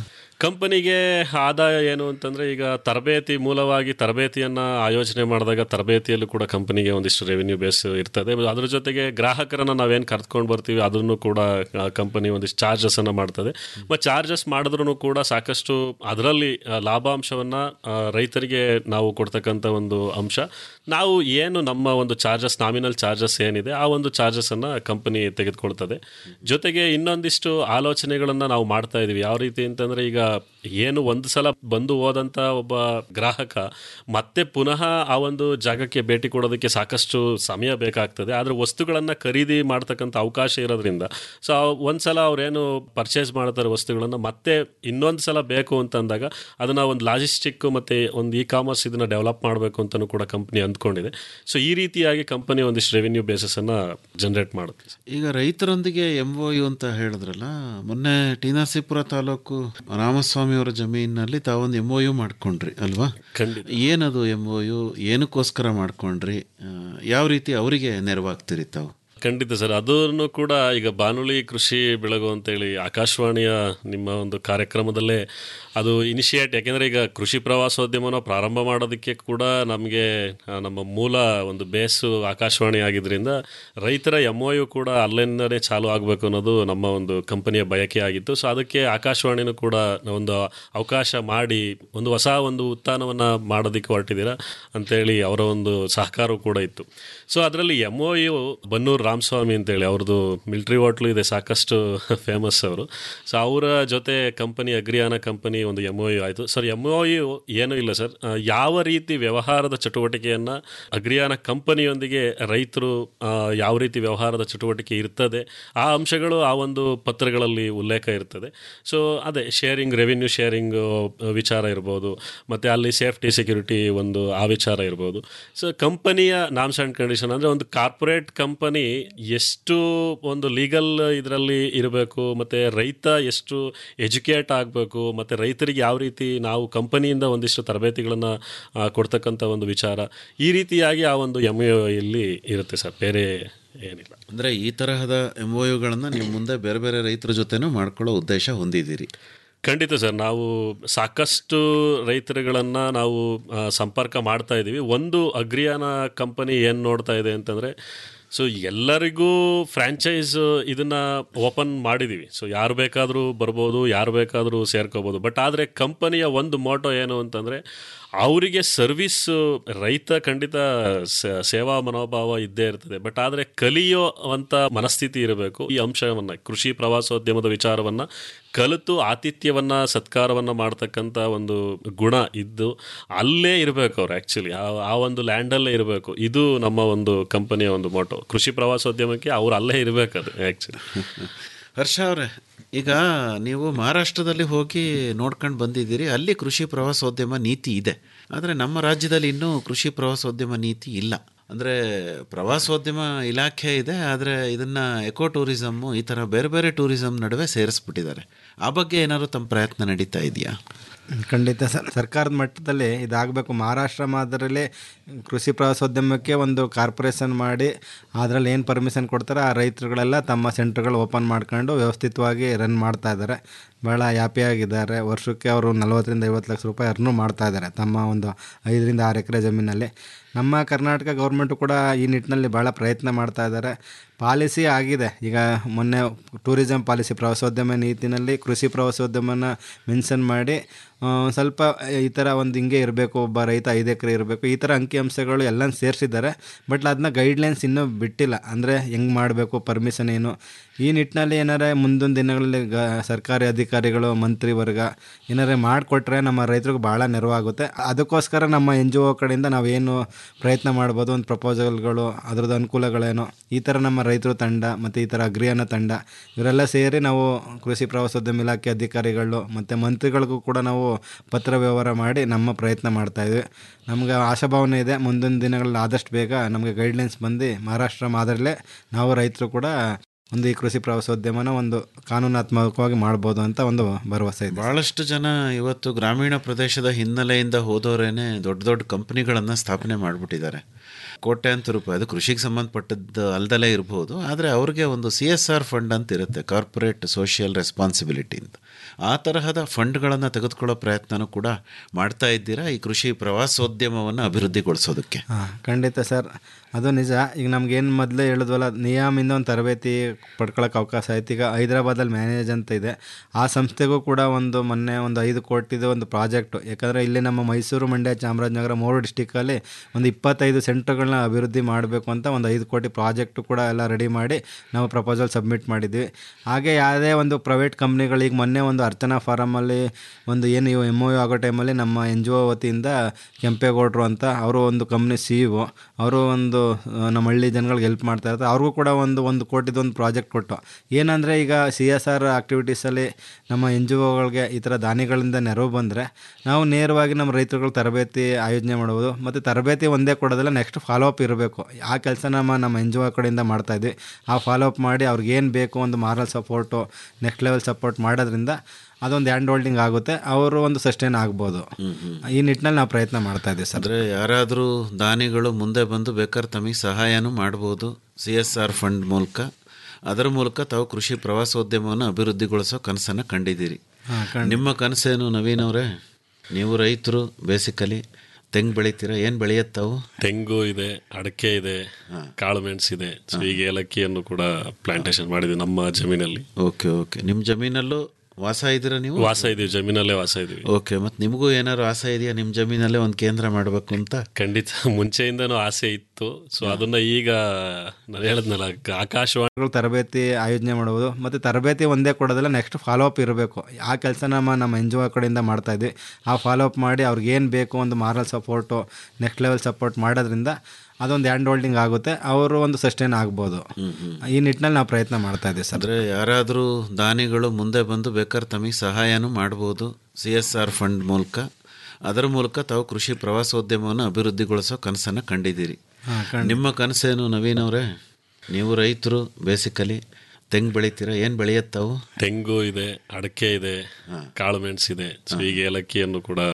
[SPEAKER 9] ಕಂಪನಿಗೆ ಆದಾಯ ಏನು ಅಂತಂದರೆ ಈಗ ತರಬೇತಿ ಮೂಲವಾಗಿ ತರಬೇತಿಯನ್ನು ಆಯೋಜನೆ ಮಾಡಿದಾಗ ತರಬೇತಿಯಲ್ಲೂ ಕೂಡ ಕಂಪನಿಗೆ ಒಂದಿಷ್ಟು ರೆವಿನ್ಯೂ ಬೇಸ್ ಇರ್ತದೆ ಅದ್ರ ಜೊತೆಗೆ ಗ್ರಾಹಕರನ್ನು ನಾವೇನು ಕರ್ತ್ಕೊಂಡು ಬರ್ತೀವಿ ಅದನ್ನು ಕೂಡ ಕಂಪನಿ ಒಂದಿಷ್ಟು ಚಾರ್ಜಸನ್ನು ಮಾಡ್ತದೆ ಮತ್ತು ಚಾರ್ಜಸ್ ಮಾಡಿದ್ರೂ ಕೂಡ ಸಾಕಷ್ಟು ಅದರಲ್ಲಿ ಲಾಭಾಂಶವನ್ನು ರೈತರಿಗೆ ನಾವು ಕೊಡ್ತಕ್ಕಂಥ ಒಂದು ಅಂಶ ನಾವು ಏನು ನಮ್ಮ ಒಂದು ಚಾರ್ಜಸ್ ನಾಮಿನಲ್ ಚಾರ್ಜಸ್ ಏನಿದೆ ಆ ಒಂದು ಚಾರ್ಜಸನ್ನು ಕಂಪನಿ ತೆಗೆದುಕೊಳ್ತದೆ ಜೊತೆಗೆ ಇನ್ನೊಂದಿಷ್ಟು ಆಲೋಚನೆಗಳನ್ನು ನಾವು ಮಾಡ್ತಾ ಇದ್ದೀವಿ ಯಾವ ರೀತಿ ಅಂತಂದರೆ ಈಗ ಏನು ಒಂದು ಸಲ ಬಂದು ಹೋದಂಥ ಒಬ್ಬ ಗ್ರಾಹಕ ಮತ್ತೆ ಪುನಃ ಆ ಒಂದು ಜಾಗಕ್ಕೆ ಭೇಟಿ ಕೊಡೋದಕ್ಕೆ ಸಾಕಷ್ಟು ಸಮಯ ಬೇಕಾಗ್ತದೆ ಆದರೆ ವಸ್ತುಗಳನ್ನು ಖರೀದಿ ಮಾಡ್ತಕ್ಕಂಥ ಅವಕಾಶ ಇರೋದ್ರಿಂದ ಸೊ ಒಂದು ಸಲ ಅವ್ರೇನು ಪರ್ಚೇಸ್ ಮಾಡ್ತಾರೆ ವಸ್ತುಗಳನ್ನು ಮತ್ತೆ ಇನ್ನೊಂದು ಸಲ ಬೇಕು ಅಂತಂದಾಗ ಅದನ್ನು ಒಂದು ಲಾಜಿಸ್ಟಿಕ್ ಮತ್ತು ಒಂದು ಇ ಕಾಮರ್ಸ್ ಇದನ್ನು ಡೆವಲಪ್ ಮಾಡಬೇಕು ಅಂತಲೂ ಕೂಡ ಕಂಪ್ನಿ ಅಂದ್ಕೊಂಡಿದೆ ಸೊ ಈ ರೀತಿಯಾಗಿ ಕಂಪನಿ ಒಂದಿಷ್ಟು ರೆವಿನ್ಯೂ ಬೇಸಸನ್ನು ಜನರೇಟ್ ಮಾಡುತ್ತೆ
[SPEAKER 7] ಈಗ ರೈತರೊಂದಿಗೆ ಎಂ ಒ ಯು ಅಂತ ಹೇಳಿದ್ರಲ್ಲ ಮೊನ್ನೆ ಟಿ ನರಸೀಪುರ ತಾಲೂಕು ರಾಮಸ್ವಾಮಿ ಅವರ ಜಮೀನಿನಲ್ಲಿ ತಾವೊಂದು ಎಂ ಒ ಯು ಮಾಡ್ಕೊಂಡ್ರಿ ಅಲ್ವಾ
[SPEAKER 9] ಖಂಡಿತ
[SPEAKER 7] ಏನದು ಎಂ ಒ ಯು ಏನಕ್ಕೋಸ್ಕರ ಮಾಡ್ಕೊಂಡ್ರಿ ಆ, ಯಾವ ರೀತಿ ಅವರಿಗೆ ನೆರವಾಗ್ತೀರಿ ತಾವು
[SPEAKER 9] ಖಂಡಿತ ಸರ್ ಅದನ್ನು ಕೂಡ ಈಗ ಬಾನುಲಿ ಕೃಷಿ ಬೆಳಗು ಅಂತೇಳಿ ಆಕಾಶವಾಣಿಯ ನಿಮ್ಮ ಒಂದು ಕಾರ್ಯಕ್ರಮದಲ್ಲೇ ಅದು ಇನಿಷಿಯೇಟ್ ಯಾಕೆಂದರೆ ಈಗ ಕೃಷಿ ಪ್ರವಾಸೋದ್ಯಮನ ಪ್ರಾರಂಭ ಮಾಡೋದಕ್ಕೆ ಕೂಡ ನಮಗೆ ಆ, ನಮ್ಮ ಮೂಲ ಒಂದು ಬೇಸು ಆಕಾಶವಾಣಿ ಆಗಿದ್ದರಿಂದ ರೈತರ ಎಮ್ ಯು ಕೂಡ ಅಲ್ಲಿಂದನೇ ಚಾಲು ಆಗಬೇಕು ಅನ್ನೋದು ನಮ್ಮ ಒಂದು ಕಂಪನಿಯ ಬಯಕೆ ಆಗಿತ್ತು ಸೊ ಅದಕ್ಕೆ ಆಕಾಶವಾಣಿನೂ ಕೂಡ ಒಂದು ಅವಕಾಶ ಮಾಡಿ ಒಂದು ಹೊಸ ಒಂದು ಉತ್ಥಾನವನ್ನು ಮಾಡೋದಕ್ಕೆ ಹೊರಟಿದ್ದೀರಾ ಅಂತೇಳಿ ಅವರ ಒಂದು ಸಹಕಾರವೂ ಕೂಡ ಇತ್ತು ಸೊ ಅದರಲ್ಲಿ M O U Bannur Ramaswamy ಅಂತೇಳಿ ಅವ್ರದ್ದು ಮಿಲ್ಟ್ರಿ ಹೋಟ್ಲು ಇದೆ ಸಾಕಷ್ಟು ಫೇಮಸ್ ಅವರು ಸೊ ಅವರ ಜೊತೆ ಕಂಪನಿ ಅಗ್ರಿಯಾನ ಕಂಪನಿ ಒಂದು ಎಮ್ ಒ ಯು ಆಯಿತು ಸರ್ ಎಮ್ ಒ ಯು ಏನೂ ಇಲ್ಲ ಸರ್ ಆ, ಯಾವ ರೀತಿ ವ್ಯವಹಾರದ ಚಟುವಟಿಕೆಯನ್ನು ಅಗ್ರಿಯಾನ ಕಂಪನಿಯೊಂದಿಗೆ ರೈತರು ಆ, ಯಾವ ರೀತಿ ವ್ಯವಹಾರದ ಚಟುವಟಿಕೆ ಇರ್ತದೆ ಆ ಅಂಶಗಳು ಆ ಒಂದು ಪತ್ರಗಳಲ್ಲಿ ಉಲ್ಲೇಖ ಇರ್ತದೆ ಸೊ ಅದೇ ಶೇರಿಂಗ್ ರೆವಿನ್ಯೂ ಶೇರಿಂಗ್ ವಿಚಾರ ಇರ್ಬೋದು ಮತ್ತು ಅಲ್ಲಿ ಸೇಫ್ಟಿ ಸೆಕ್ಯೂರಿಟಿ ಒಂದು ಆ ವಿಚಾರ ಇರ್ಬೋದು ಸೊ ಕಂಪನಿಯ ನಾಮ್ಸ್ ಆ್ಯಂಡ್ ಕಂಡೀಷನ್ ಅಂದರೆ ಒಂದು ಕಾರ್ಪೊರೇಟ್ ಕಂಪನಿ ಎಷ್ಟು ಒಂದು ಲೀಗಲ್ ಇದರಲ್ಲಿ ಇರಬೇಕು ಮತ್ತು ರೈತ ಎಷ್ಟು ಎಜುಕೇಟ್ ಆಗಬೇಕು ಮತ್ತು ರೈತರಿಗೆ ಯಾವ ರೀತಿ ನಾವು ಕಂಪನಿಯಿಂದ ಒಂದಿಷ್ಟು ತರಬೇತಿಗಳನ್ನು ಕೊಡ್ತಕ್ಕಂಥ ಒಂದು ವಿಚಾರ ಈ ರೀತಿಯಾಗಿ ಆ ಒಂದು ಎಮ್ ಇಲ್ಲಿ ಇರುತ್ತೆ ಸರ್ ಬೇರೆ ಏನಿಲ್ಲ
[SPEAKER 7] ಅಂದರೆ ಈ ತರಹದ ಎಂ ಒ ಯುಗಳನ್ನು ನೀವು ಮುಂದೆ ಬೇರೆ ಬೇರೆ ರೈತರ ಜೊತೆನೂ ಮಾಡ್ಕೊಳ್ಳೋ ಉದ್ದೇಶ ಹೊಂದಿದ್ದೀರಿ
[SPEAKER 9] ಖಂಡಿತ ಸರ್ ನಾವು ಸಾಕಷ್ಟು ರೈತರುಗಳನ್ನು ನಾವು ಆ, ಸಂಪರ್ಕ ಮಾಡ್ತಾ ಇದ್ದೀವಿ ಒಂದು ಅಗ್ರಿಯಾನ ಕಂಪನಿ ಏನು ನೋಡ್ತಾ ಇದೆ ಅಂತಂದರೆ ಸೊ ಎಲ್ಲರಿಗೂ ಫ್ರ್ಯಾಂಚೈಸ್ ಇದನ್ನು ಓಪನ್ ಮಾಡಿದ್ದೀವಿ ಸೊ ಯಾರು ಬೇಕಾದರೂ ಬರ್ಬೋದು ಯಾರು ಬೇಕಾದರೂ ಸೇರ್ಕೋಬೋದು ಬಟ್ ಆದರೆ ಕಂಪನಿಯ ಒಂದು ಮೋಟೋ ಏನು ಅಂತಂದರೆ ಅವರಿಗೆ ಸರ್ವಿಸ್ ರೈತ ಖಂಡಿತ ಸ- ಸೇವಾ ಮನೋಭಾವ ಇದ್ದೇ ಇರ್ತದೆ ಬಟ್ ಆದರೆ ಕಲಿಯುವಂಥ ಮನಸ್ಥಿತಿ ಇರಬೇಕು ಈ ಅಂಶವನ್ನು ಕೃಷಿ ಪ್ರವಾಸೋದ್ಯಮದ ವಿಚಾರವನ್ನು ಕಲಿತು ಆತಿಥ್ಯವನ್ನು ಸತ್ಕಾರವನ್ನು ಮಾಡ್ತಕ್ಕಂಥ ಒಂದು ಗುಣ ಇದ್ದು ಅಲ್ಲೇ ಇರಬೇಕು ಅವ್ರು ಆ್ಯಕ್ಚುಲಿ ಆ ಆ ಒಂದು ಲ್ಯಾಂಡಲ್ಲೇ ಇರಬೇಕು ಇದು ನಮ್ಮ ಒಂದು ಕಂಪನಿಯ ಒಂದು ಮೋಟೋ ಕೃಷಿ ಪ್ರವಾಸೋದ್ಯಮಕ್ಕೆ ಅವ್ರು ಅಲ್ಲೇ ಇರಬೇಕು ಅದು ಆ್ಯಕ್ಚುಲಿ
[SPEAKER 7] ಹರ್ಷ ಅವರೇ ಈಗ ನೀವು ಮಹಾರಾಷ್ಟ್ರದಲ್ಲಿ ಹೋಗಿ ನೋಡ್ಕೊಂಡು ಬಂದಿದ್ದೀರಿ ಅಲ್ಲಿ ಕೃಷಿ ಪ್ರವಾಸೋದ್ಯಮ ನೀತಿ ಇದೆ ಆದರೆ ನಮ್ಮ ರಾಜ್ಯದಲ್ಲಿ ಇನ್ನೂ ಕೃಷಿ ಪ್ರವಾಸೋದ್ಯಮ ನೀತಿ ಇಲ್ಲ ಅಂದರೆ ಪ್ರವಾಸೋದ್ಯಮ ಇಲಾಖೆ ಇದೆ ಆದರೆ ಇದನ್ನು ಎಕೋ ಟೂರಿಸಮ್ಮು ಈ ಥರ ಬೇರೆ ಬೇರೆ ಟೂರಿಸಮ್ ನಡುವೆ ಸೇರಿಸ್ಬಿಟ್ಟಿದ್ದಾರೆ ಆ ಬಗ್ಗೆ ಏನಾದ್ರು ತಮ್ಮ ಪ್ರಯತ್ನ ನಡೀತಾ ಇದೆಯಾ
[SPEAKER 8] ಖಂಡಿತ ಸರ್ ಸರ್ಕಾರದ ಮಟ್ಟದಲ್ಲಿ ಇದಾಗಬೇಕು ಮಹಾರಾಷ್ಟ್ರ ಮಾದರಿಯಲ್ಲಿ ಕೃಷಿ ಪ್ರವಾಸೋದ್ಯಮಕ್ಕೆ ಒಂದು ಕಾರ್ಪೊರೇಷನ್ ಮಾಡಿ ಅದರಲ್ಲಿ ಏನು ಪರ್ಮಿಷನ್ ಕೊಡ್ತಾರೆ ಆ ರೈತರುಗಳೆಲ್ಲ ತಮ್ಮ ಸೆಂಟ್ರ್ಗಳು ಓಪನ್ ಮಾಡ್ಕೊಂಡು ವ್ಯವಸ್ಥಿತವಾಗಿ ರನ್ ಮಾಡ್ತಾ ಇದ್ದಾರೆ ಭಾಳ ಹ್ಯಾಪಿಯಾಗಿದ್ದಾರೆ ವರ್ಷಕ್ಕೆ ಅವರು ನಲವತ್ತರಿಂದ ಐವತ್ತು ಲಕ್ಷ ರೂಪಾಯಿ ಅರ್ನು ಮಾಡ್ತಾ ಇದ್ದಾರೆ ತಮ್ಮ ಒಂದು ಐದರಿಂದ ಆರು ಎಕರೆ ಜಮೀನಲ್ಲಿ ನಮ್ಮ ಕರ್ನಾಟಕ ಗೌರ್ಮೆಂಟು ಕೂಡ ಈ ನಿಟ್ಟಿನಲ್ಲಿ ಭಾಳ ಪ್ರಯತ್ನ ಮಾಡ್ತಾ ಇದ್ದಾರೆ ಪಾಲಿಸಿ ಆಗಿದೆ ಈಗ ಮೊನ್ನೆ ಟೂರಿಸಂ ಪಾಲಿಸಿ ಪ್ರವಾಸೋದ್ಯಮ ನೀತಿನಲ್ಲಿ ಕೃಷಿ ಪ್ರವಾಸೋದ್ಯಮನ ಮೆನ್ಷನ್ ಮಾಡಿ ಆ, ಸ್ವಲ್ಪ ಈ ಥರ ಒಂದು ಹಿಂಗೆ ಇರಬೇಕು ಒಬ್ಬ ರೈತ ಐದು ಎಕರೆ ಇರಬೇಕು ಈ ಥರ ಅಂಕಿಅಂಶಗಳು ಎಲ್ಲ ಸೇರಿಸಿದ್ದಾರೆ ಬಟ್ ಅದನ್ನ ಗೈಡ್ಲೈನ್ಸ್ ಇನ್ನೂ ಬಿಟ್ಟಿಲ್ಲ ಅಂದರೆ ಹೆಂಗೆ ಮಾಡಬೇಕು ಪರ್ಮಿಷನ್ ಏನು ಈ ನಿಟ್ಟಿನಲ್ಲಿ ಏನಾರ ಮುಂದಿನ ದಿನಗಳಲ್ಲಿ ಗ ಸರ್ಕಾರಿ ಅಧಿಕಾರಿಗಳು ಮಂತ್ರಿ ವರ್ಗ ಏನಾರ ಮಾಡಿಕೊಟ್ರೆ ನಮ್ಮ ರೈತರಿಗೆ ಭಾಳ ನೆರವಾಗುತ್ತೆ ಅದಕ್ಕೋಸ್ಕರ ನಮ್ಮ ಎನ್ ಜಿ ಒ ಕಡೆಯಿಂದ ನಾವೇನು ಪ್ರಯತ್ನ ಮಾಡ್ಬೋದು ಒಂದು ಪ್ರಪೋಸಲ್ಗಳು ಅದ್ರದ್ದು ಅನುಕೂಲಗಳೇನು ಈ ಥರ ನಮ್ಮ ರೈತರು ತಂಡ ಮತ್ತು ಈ ಥರ ಅಗ್ರಿಯನ ತಂಡ ಇವರೆಲ್ಲ ಸೇರಿ ನಾವು ಕೃಷಿ ಪ್ರವಾಸೋದ್ಯಮ ಇಲಾಖೆ ಅಧಿಕಾರಿಗಳು ಮತ್ತು ಮಂತ್ರಿಗಳಿಗೂ ಕೂಡ ನಾವು ಪತ್ರ ವ್ಯವಹಾರ ಮಾಡಿ ನಮ್ಮ ಪ್ರಯತ್ನ ಮಾಡ್ತಾಯಿದ್ವಿ ನಮ್ಗೆ ಆಶಾಭಾವನೆ ಇದೆ ಮುಂದಿನ ದಿನಗಳಲ್ಲಿ ಆದಷ್ಟು ಬೇಗ ನಮಗೆ ಗೈಡ್ಲೈನ್ಸ್ ಬಂದು ಮಹಾರಾಷ್ಟ್ರ ಮಾದರಿಲೇ ನಾವು ರೈತರು ಕೂಡ ಒಂದು ಈ ಕೃಷಿ ಪ್ರವಾಸೋದ್ಯಮನ ಒಂದು ಕಾನೂನಾತ್ಮಕವಾಗಿ ಮಾಡ್ಬೋದು ಅಂತ ಒಂದು ಭರವಸೆ ಇದೆ
[SPEAKER 7] ಭಾಳಷ್ಟು ಜನ ಇವತ್ತು ಗ್ರಾಮೀಣ ಪ್ರದೇಶದ ಹಿನ್ನೆಲೆಯಿಂದ ಹೋದವರೇನೆ ದೊಡ್ಡ ದೊಡ್ಡ ಕಂಪ್ನಿಗಳನ್ನು ಸ್ಥಾಪನೆ ಮಾಡಿಬಿಟ್ಟಿದ್ದಾರೆ ಕೋಟ್ಯಾಂತರ ರೂಪಾಯಿ ಅದು ಕೃಷಿಗೆ ಸಂಬಂಧಪಟ್ಟದ್ದು ಅಲ್ದಲೇ ಇರ್ಬೋದು ಆದರೆ ಅವ್ರಿಗೆ ಒಂದು ಸಿ ಎಸ್ ಆರ್ ಫಂಡ್ ಅಂತ ಇರುತ್ತೆ ಕಾರ್ಪೊರೇಟ್ ಸೋಷಿಯಲ್ ರೆಸ್ಪಾನ್ಸಿಬಿಲಿಟಿ ಅಂತ ಆ ತರಹದ ಫಂಡ್ಗಳನ್ನು ತೆಗೆದುಕೊಳ್ಳೋ ಪ್ರಯತ್ನನೂ ಕೂಡ ಮಾಡ್ತಾ ಇದ್ದೀರಾ ಈ ಕೃಷಿ ಪ್ರವಾಸೋದ್ಯಮವನ್ನು ಅಭಿವೃದ್ಧಿಗೊಳಿಸೋದಕ್ಕೆ
[SPEAKER 8] ಹಾಂ ಖಂಡಿತ ಸರ್ ಅದು ನಿಜ ಈಗ ನಮ್ಗೇನು ಮೊದಲೇ ಹೇಳಿದ್ವಲ್ಲ ನಿಯಾಮಿಂದ ಒಂದು ತರಬೇತಿ ಪಡ್ಕೊಳ್ಳೋಕೆ ಅವಕಾಶ ಆಯ್ತು ಈಗ ಹೈದ್ರಾಬಾದಲ್ಲಿ ಮ್ಯಾನೇಜ್ ಅಂತ ಇದೆ ಆ ಸಂಸ್ಥೆಗೂ ಕೂಡ ಒಂದು ಮೊನ್ನೆ ಒಂದು ಐದು ಕೋಟಿದು ಒಂದು ಪ್ರಾಜೆಕ್ಟು ಯಾಕಂದರೆ ಇಲ್ಲಿ ನಮ್ಮ ಮೈಸೂರು ಮಂಡ್ಯ ಚಾಮರಾಜನಗರ ಮೂರು ಡಿಸ್ಟಿಕಲ್ಲಿ ಒಂದು ಇಪ್ಪತ್ತೈದು ಸೆಂಟರ್ಗಳನ್ನ ಅಭಿವೃದ್ಧಿ ಮಾಡಬೇಕು ಅಂತ ಒಂದು ಐದು ಕೋಟಿ ಪ್ರಾಜೆಕ್ಟು ಕೂಡ ಎಲ್ಲ ರೆಡಿ ಮಾಡಿ ನಾವು ಪ್ರಪೋಸಲ್ ಸಬ್ಮಿಟ್ ಮಾಡಿದ್ವಿ ಹಾಗೆ ಯಾವುದೇ ಒಂದು ಪ್ರೈವೇಟ್ ಕಂಪ್ನಿಗಳಿಗೆ ಮೊನ್ನೆ ಒಂದು ಅರ್ಚನಾ ಫಾರಮಲ್ಲಿ ಒಂದು ಏನು ಇವು ಎಮ್ ಒ ಯು ಆಗೋ ಟೈಮಲ್ಲಿ ನಮ್ಮ ಎನ್ ಜಿ ಒ ವತಿಯಿಂದ ಕೆಂಪೇಗೌಡರು ಅಂತ ಅವರು ಒಂದು ಕಂಪ್ನಿ ಸಿ ಇ ಒ ಅವರು ಒಂದು ಆ, ನಮ್ಮ ಹಳ್ಳಿ ಜನಗಳಿಗೆ ಹೆಲ್ಪ್ ಮಾಡ್ತಾ ಇರ್ತಾರೆ ಅವ್ರಿಗೂ ಕೂಡ ಒಂದು ಒಂದು ಕೋಟಿದು ಒಂದು ಪ್ರಾಜೆಕ್ಟ್ ಕೊಟ್ಟು ಏನಂದರೆ ಈಗ ಸಿ ಎಸ್ ಆರ್ ಆ್ಯಕ್ಟಿವಿಟೀಸಲ್ಲಿ ನಮ್ಮ ಎನ್ ಜಿ ಒಗಳಿಗೆ ಈ ಥರ ದಾನಿಗಳಿಂದ ನೆರವು ಬಂದರೆ ನಾವು ನೇರವಾಗಿ ನಮ್ಮ ರೈತರುಗಳು ತರಬೇತಿ ಆಯೋಜನೆ ಮಾಡ್ಬೋದು ಮತ್ತು ತರಬೇತಿ ಒಂದೇ ಕೊಡೋದಿಲ್ಲ ನೆಕ್ಸ್ಟ್ ಫಾಲೋ ಅಪ್ ಇರಬೇಕು ಆ ಕೆಲಸ ನಮ್ಮ ನಮ್ಮ ಎನ್ ಜಿ ಒ ಕಡೆಯಿಂದ ಮಾಡ್ತಾಯಿದ್ವಿ ಆ ಫಾಲೋ ಅಪ್ ಮಾಡಿ ಅವ್ರಿಗೆ ಏನು ಬೇಕು ಒಂದು moral support next level support ಮಾಡೋದ್ರಿಂದ ಅದೊಂದು ಹ್ಯಾಂಡ್ ಹೋಲ್ಡಿಂಗ್ ಆಗುತ್ತೆ ಅವರು ಒಂದು ಸಸ್ಟೈನ್ ಆಗ್ಬೋದು ಈ ನಿಟ್ಟಿನಲ್ಲಿ ನಾವು ಪ್ರಯತ್ನ ಮಾಡ್ತಾ ಇದ್ದೀವಿ ಸರ್
[SPEAKER 7] ಅಂದರೆ ಯಾರಾದರೂ ದಾನಿಗಳು ಮುಂದೆ ಬಂದು ಬೇಕಾದ್ರೆ ತಮಗೆ ಸಹಾಯನೂ ಮಾಡ್ಬೋದು ಸಿ ಎಸ್ ಆರ್ ಫಂಡ್ ಮೂಲಕ ಅದರ ಮೂಲಕ ತಾವು ಕೃಷಿ ಪ್ರವಾಸೋದ್ಯಮವನ್ನು ಅಭಿವೃದ್ಧಿಗೊಳಿಸೋ ಕನಸನ್ನು ಕಂಡಿದ್ದೀರಿ ನಿಮ್ಮ ಕನಸೇನು ನವೀನ್ ಅವರೇ ನೀವು ರೈತರು ಬೇಸಿಕಲಿ ತೆಂಗು ಬೆಳಿತೀರಾ ಏನು ಬೆಳೆಯತ್ತಾವು
[SPEAKER 9] ತೆಂಗು ಇದೆ ಅಡಕೆ ಇದೆ ಕಾಳು ಮೆಣಸು ಇದೆ ಸೊ ಈಗ ಏಲಕ್ಕಿಯನ್ನು ಕೂಡ ಪ್ಲಾಂಟೇಶನ್ ಮಾಡಿದ್ವಿ ನಮ್ಮ ಜಮೀನಲ್ಲಿ
[SPEAKER 7] ಓಕೆ ಓಕೆ ನಿಮ್ಮ ಜಮೀನಲ್ಲೂ ವಾಸ ಇದ್ದೀರಾ ನೀವು
[SPEAKER 9] ವಾಸ ಇದೀವಿ ಜಮೀನಲ್ಲೇ ವಾಸ ಇದೀವಿ
[SPEAKER 7] ಓಕೆ ಮತ್ತು ನಿಮಗೂ ಏನಾದ್ರು ಆಸೆ ಇದೆಯಾ ನಿಮ್ಮ ಜಮೀನಲ್ಲೇ ಒಂದು ಕೇಂದ್ರ ಮಾಡಬೇಕು ಅಂತ
[SPEAKER 9] ಖಂಡಿತ ಮುಂಚೆಯಿಂದನೂ ಆಸೆ ಇತ್ತು ಸೊ ಅದನ್ನ ಈಗ ನಾನು ಹೇಳಿದ್ನಲ್ಲ ಆಕಾಶವಾಣಿ
[SPEAKER 8] ಗಳು ತರಬೇತಿ ಆಯೋಜನೆ ಮಾಡ್ಬೋದು ಮತ್ತು ತರಬೇತಿ ಒಂದೇ ಕೊಡೋದಿಲ್ಲ ನೆಕ್ಸ್ಟ್ ಫಾಲೋ ಅಪ್ ಇರಬೇಕು ಆ ಕೆಲಸ ನಮ್ಮ ನಮ್ಮ ಎನ್ ಜಿ ಒ ಕಡೆಯಿಂದ ಮಾಡ್ತಾ ಇದ್ವಿ ಆ ಫಾಲೋ ಅಪ್ ಮಾಡಿ ಅವ್ರಿಗೆ ಏನು ಬೇಕು ಒಂದು moral support next level support ಮಾಡೋದ್ರಿಂದ ಅದೊಂದು ಹ್ಯಾಂಡ್ ಹೋಲ್ಡಿಂಗ್ ಆಗುತ್ತೆ ಅವರು ಒಂದು ಸಸ್ಟೈನ್ ಆಗ್ಬೋದು ಈ ನಿಟ್ಟಿನಲ್ಲಿ ನಾವು ಪ್ರಯತ್ನ ಮಾಡ್ತಾ ಇದ್ದೀವಿ ಸರ್
[SPEAKER 7] ಅಂದರೆ ಯಾರಾದರೂ ದಾನಿಗಳು ಮುಂದೆ ಬಂದು ಬೇಕಾದ್ರೆ ತಮಗೆ ಸಹಾಯನೂ ಮಾಡ್ಬೋದು ಸಿ ಎಸ್ ಆರ್ ಫಂಡ್ ಮೂಲಕ ಅದರ ಮೂಲಕ ತಾವು ಕೃಷಿ ಪ್ರವಾಸೋದ್ಯಮವನ್ನು ಅಭಿವೃದ್ಧಿಗೊಳಿಸೋ ಕನಸನ್ನು ಕಂಡಿದ್ದೀರಿ ನಿಮ್ಮ ಕನಸೇನು ನವೀನ್ ಅವರೇ ನೀವು ರೈತರು ಬೇಸಿಕಲಿ ತೆಂಗು ಬೆಳಿತೀರಾ ಏನು ಬೆಳೆಯತ್ತಾವು
[SPEAKER 9] ತೆಂಗು ಇದೆ ಅಡಕೆ ಇದೆ ಕಾಳು ಮೆಣಸು ಇದೆ ಸೊ ಈಗ ಏಲಕ್ಕಿಯನ್ನು ಕೂಡ